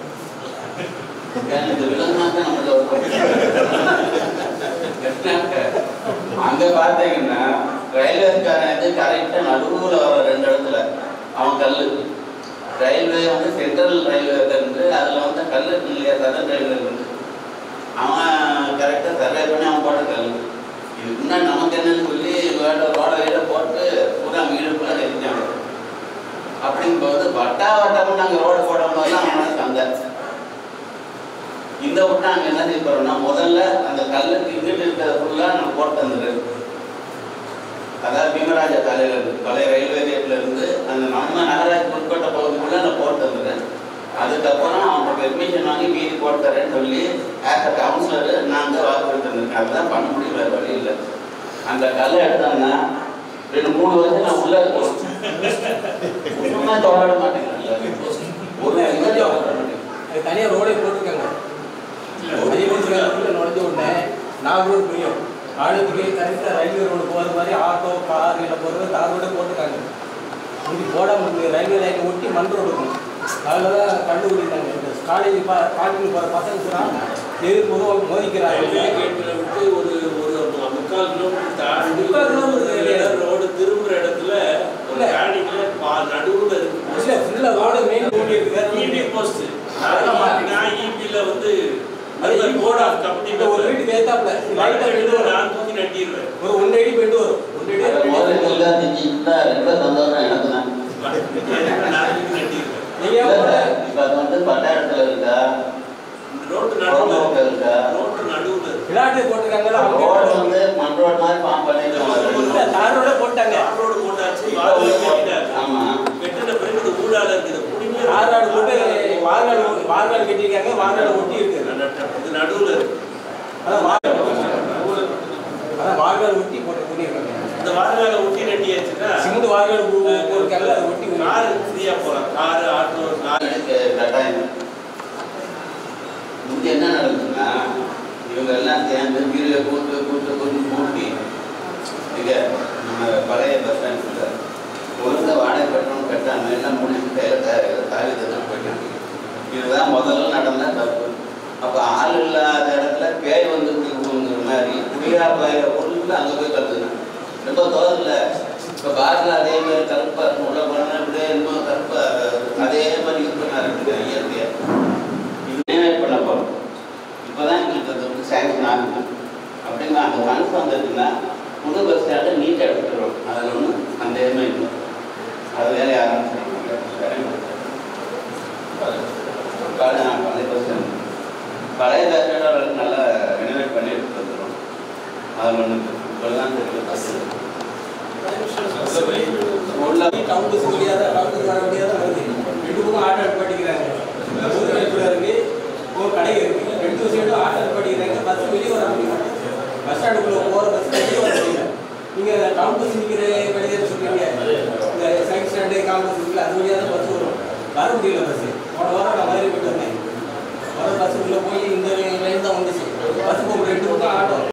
எனக்கு விலங்குனா தான் நம்மளுக்கு அங்க பாத்தீங்கன்னா ரயில்வேக்காரன் வந்து கரெக்டா நடுவுல வர ரெண்டு இடத்துல அவன் கல்லு ரயில்வே வந்து சென்ட்ரல் ரயில்வே இருந்து அதுல வந்து கல்லு இருக்கு இல்லையா சதன் ரயில்வே இருந்து அவன் கரெக்டா சர்வே பண்ணி அவன் போட்ட கல்லு இதுக்கு முன்னாடி நமக்கு என்னன்னு சொல்லி வேட ரோட வீட போட்டு பூரா வீடுக்குள்ள தெரிஞ்சாங்க அப்படிங்கும்போது வட்டா வட்டம் நாங்கள் ரோடு போடும்போது அவனோட சந்தை இந்த விட்டு நாங்கள் என்ன செய்ய போறோம்னா முதல்ல அந்த கல்லுக்கு இங்கிட்டு இருக்கிறத ஃபுல்லாக நான் போட்டு தந்துடுறேன் அதாவது பீமராஜா தலையில இருந்து பழைய ரயில்வே கேட்ல இருந்து அந்த நம்ம நகராட்சி உட்பட்ட பகுதிக்குள்ள நான் போட்டு தந்துடுறேன் அதுக்கப்புறம் அவங்க பெர்மிஷன் வாங்கி மீதி போட்டு தரேன்னு சொல்லி ஆஸ் அ கவுன்சிலர் நான் தான் வாக்குறுதி தந்திருக்கேன் அதுதான் பண்ண முடியும் வேறு வழி இல்லை அந்த கல்லை எடுத்தோம்னா ரெண்டு மூணு வருஷம் நான் உள்ள இருக்கணும் ஒன்றுமே தொடர மாட்டேங்கிறேன் ஒரு இதுமே தொடர மாட்டேங்கிறேன் அது தனியாக ரோடே போட்டிருக்காங்க ரோடே போட்டிருக்காங்க உள்ள நுழைஞ்ச உடனே நாலு ரோடு புரியும் ஆளுக்கு கரெக்டாக ரயில்வே ரோடு போகிற மாதிரி ஆட்டோ கார் இல்லை போகிறது கார் ரோடே போட்டிருக்காங்க இப்படி போடாமல் இருக்கு ரயில்வே லைனை ஒட்டி மண் ரோடு இருக்கும் அதில் தான் கண்டுபிடித்தாங்க இந்த காலேஜ் பா காலேஜ் போகிற பசங்க எதிர் பொதுவாக மோதிக்கிறாங்க கேட்ல விட்டு ஒரு ஒரு முக்கால் கிலோமீட்டர் தாண்டி முக்கால் கிலோமீட்டர் கிடையாது. ரோடு திரும்புற இடத்துல ஒரு இல்ல. காணிக்கல பா நடுவுல இல்லை ஃபுல்லாக ரோடு மெயின் ரோடு இருக்குது இபி போஸ்ட் அதெல்லாம் மாத்தி. நான் இபில வந்து அது அது EB போர்ட் ஆஃப் கம்பெனி இந்த ஒரு வீட்டுக்கு ஏத்தாப்புல லைட்டாக பெண்டு வரும் நான் தூக்கி நட்டிடுவேன் ஒரு ஒன்றரை அடி பெண்டு வரும் ஒன்றரை அடி அதை முதல்ல பெண்டு எல்லாம் செஞ்சுட்டா ரெண்டு சந்தோஷம் எனக்கு தான் நான் தூக்கி நட்டிடுவேன் நீங்க கூட இப்ப அது வந்து பட்டாளத்துல இருக்கா ரோட்டு புறம்போக்கு நடுவுல இருக்கா ரோட்டு நடுவுல இருக்கு. விளையாட்டு போட்டிருக்காங்கல்ல ரோடு அவங்க வந்து மண் ரோடு மாதிரி ஃபார்ம் பண்ணிட்டு தார் ரோட போட்டாங்க தார் ரோடு போட்டாச்சு இப்ப வாழை வந்து கட்டிட்டாங்க ஆமா கட்டின பிறகு இது ஊடால இருக்குது குடிமே தார் ரோடு போட்டு வார்நாடு வார்நாடு கட்டியிருக்காங்க வார்நாடு ஒட்டி இருக்கு இது நடுவுல இருக்கு அதான் வார்நாடு அதான் வார்நாடு ஒட்டி போட்டு பண்ணியிருக்காங்க இந்த வாரகால ஒட்டி நட்டியாச்சுன்னா சிமெண்ட் வார்நாடு போட்டிருக்காங்க அதை ஒட்டி காரு ஃப்ரீயா போலாம் காரு ஆட்டோ கார் எனக்கு கட்டாயம் முந்தி என்ன நடந்துச்சுன்னா இவங்க எல்லாம் சேர்ந்து வீடியோ கூட்டு கூட்டு கூட்டு கூட்டி இங்கே நம்ம பழைய பஸ் ஸ்டாண்டில் ஒழுங்காக வாடகை கட்டணும் கட்டாமல் எல்லாம் முடிச்சு கையில் காகிதம் போயிட்டாங்க இதுதான் முதல்ல நடந்த தப்பு அப்போ ஆள் இல்லாத இடத்துல பேய் வந்து குடிங்கிற மாதிரி குடியா பய ஒழுங்கு அங்கே போய் கற்றுக்கணும் ரொம்ப தோதில்ல இப்போ பாட்டில் அதே மாதிரி கருப்பாக இருக்கும் உள்ள போனால் இப்படியே இன்னும் கருப்பாக அதே மாதிரி யூஸ் பண்ண ஆரம்பிச்சிருக்கேன் இயற்கையாக இன்னும் பண்ண போகிறோம் இப்போ தான் எங்களுக்கு அது வந்து சேங்ஷன் ஆகுது அப்படின்னா அந்த ஃபண்ட்ஸ் வந்ததுன்னா புது பஸ் ஸ்டாண்டை நீட்டாக எடுத்துக்கிறோம் அதில் ஒன்றும் சந்தேகமே இல்லை அது வேலையை ஆரம்பிச்சிருக்கோம் பழைய பழைய பஸ் ஸ்டாண்ட் பழைய பஸ் ஸ்டாண்டை நல்லா ரெனோவேட் பண்ணி எடுத்து வந்துடும் அது ஒன்று இப்போதான் தெரியும் பஸ் உள்ள டவுன் பஸ் வழியாக தான் டவுன் வர வழியாக தான் வருது ரெண்டு பக்கம் ஆட்டோ படிக்கிறாங்க ஊர் கழிப்புல இருக்கு ஒரு கடை இருக்கு ரெண்டு சைடும் ஆட்டோ படிக்கிறாங்க பஸ் வெளியே வர முடியும் பஸ் ஸ்டாண்டுக்குள்ள போகிற பஸ் வெளியே வர முடியல நீங்கள் டவுன் பஸ் நிற்கிற வெளியே சொல்றீங்க இந்த சைட் ஸ்டாண்டு காம்பஸ் இருக்குல்ல அது வழியாக தான் பஸ் வரும் வர முடியல பஸ் போன வாரம் நான் மாதிரி போயிட்டு வந்தேன் வர பஸ்ஸுக்குள்ளே போய் இந்த லைன் தான் வந்துச்சு பஸ் போக ரெண்டு பக்கம் ஆட்டோ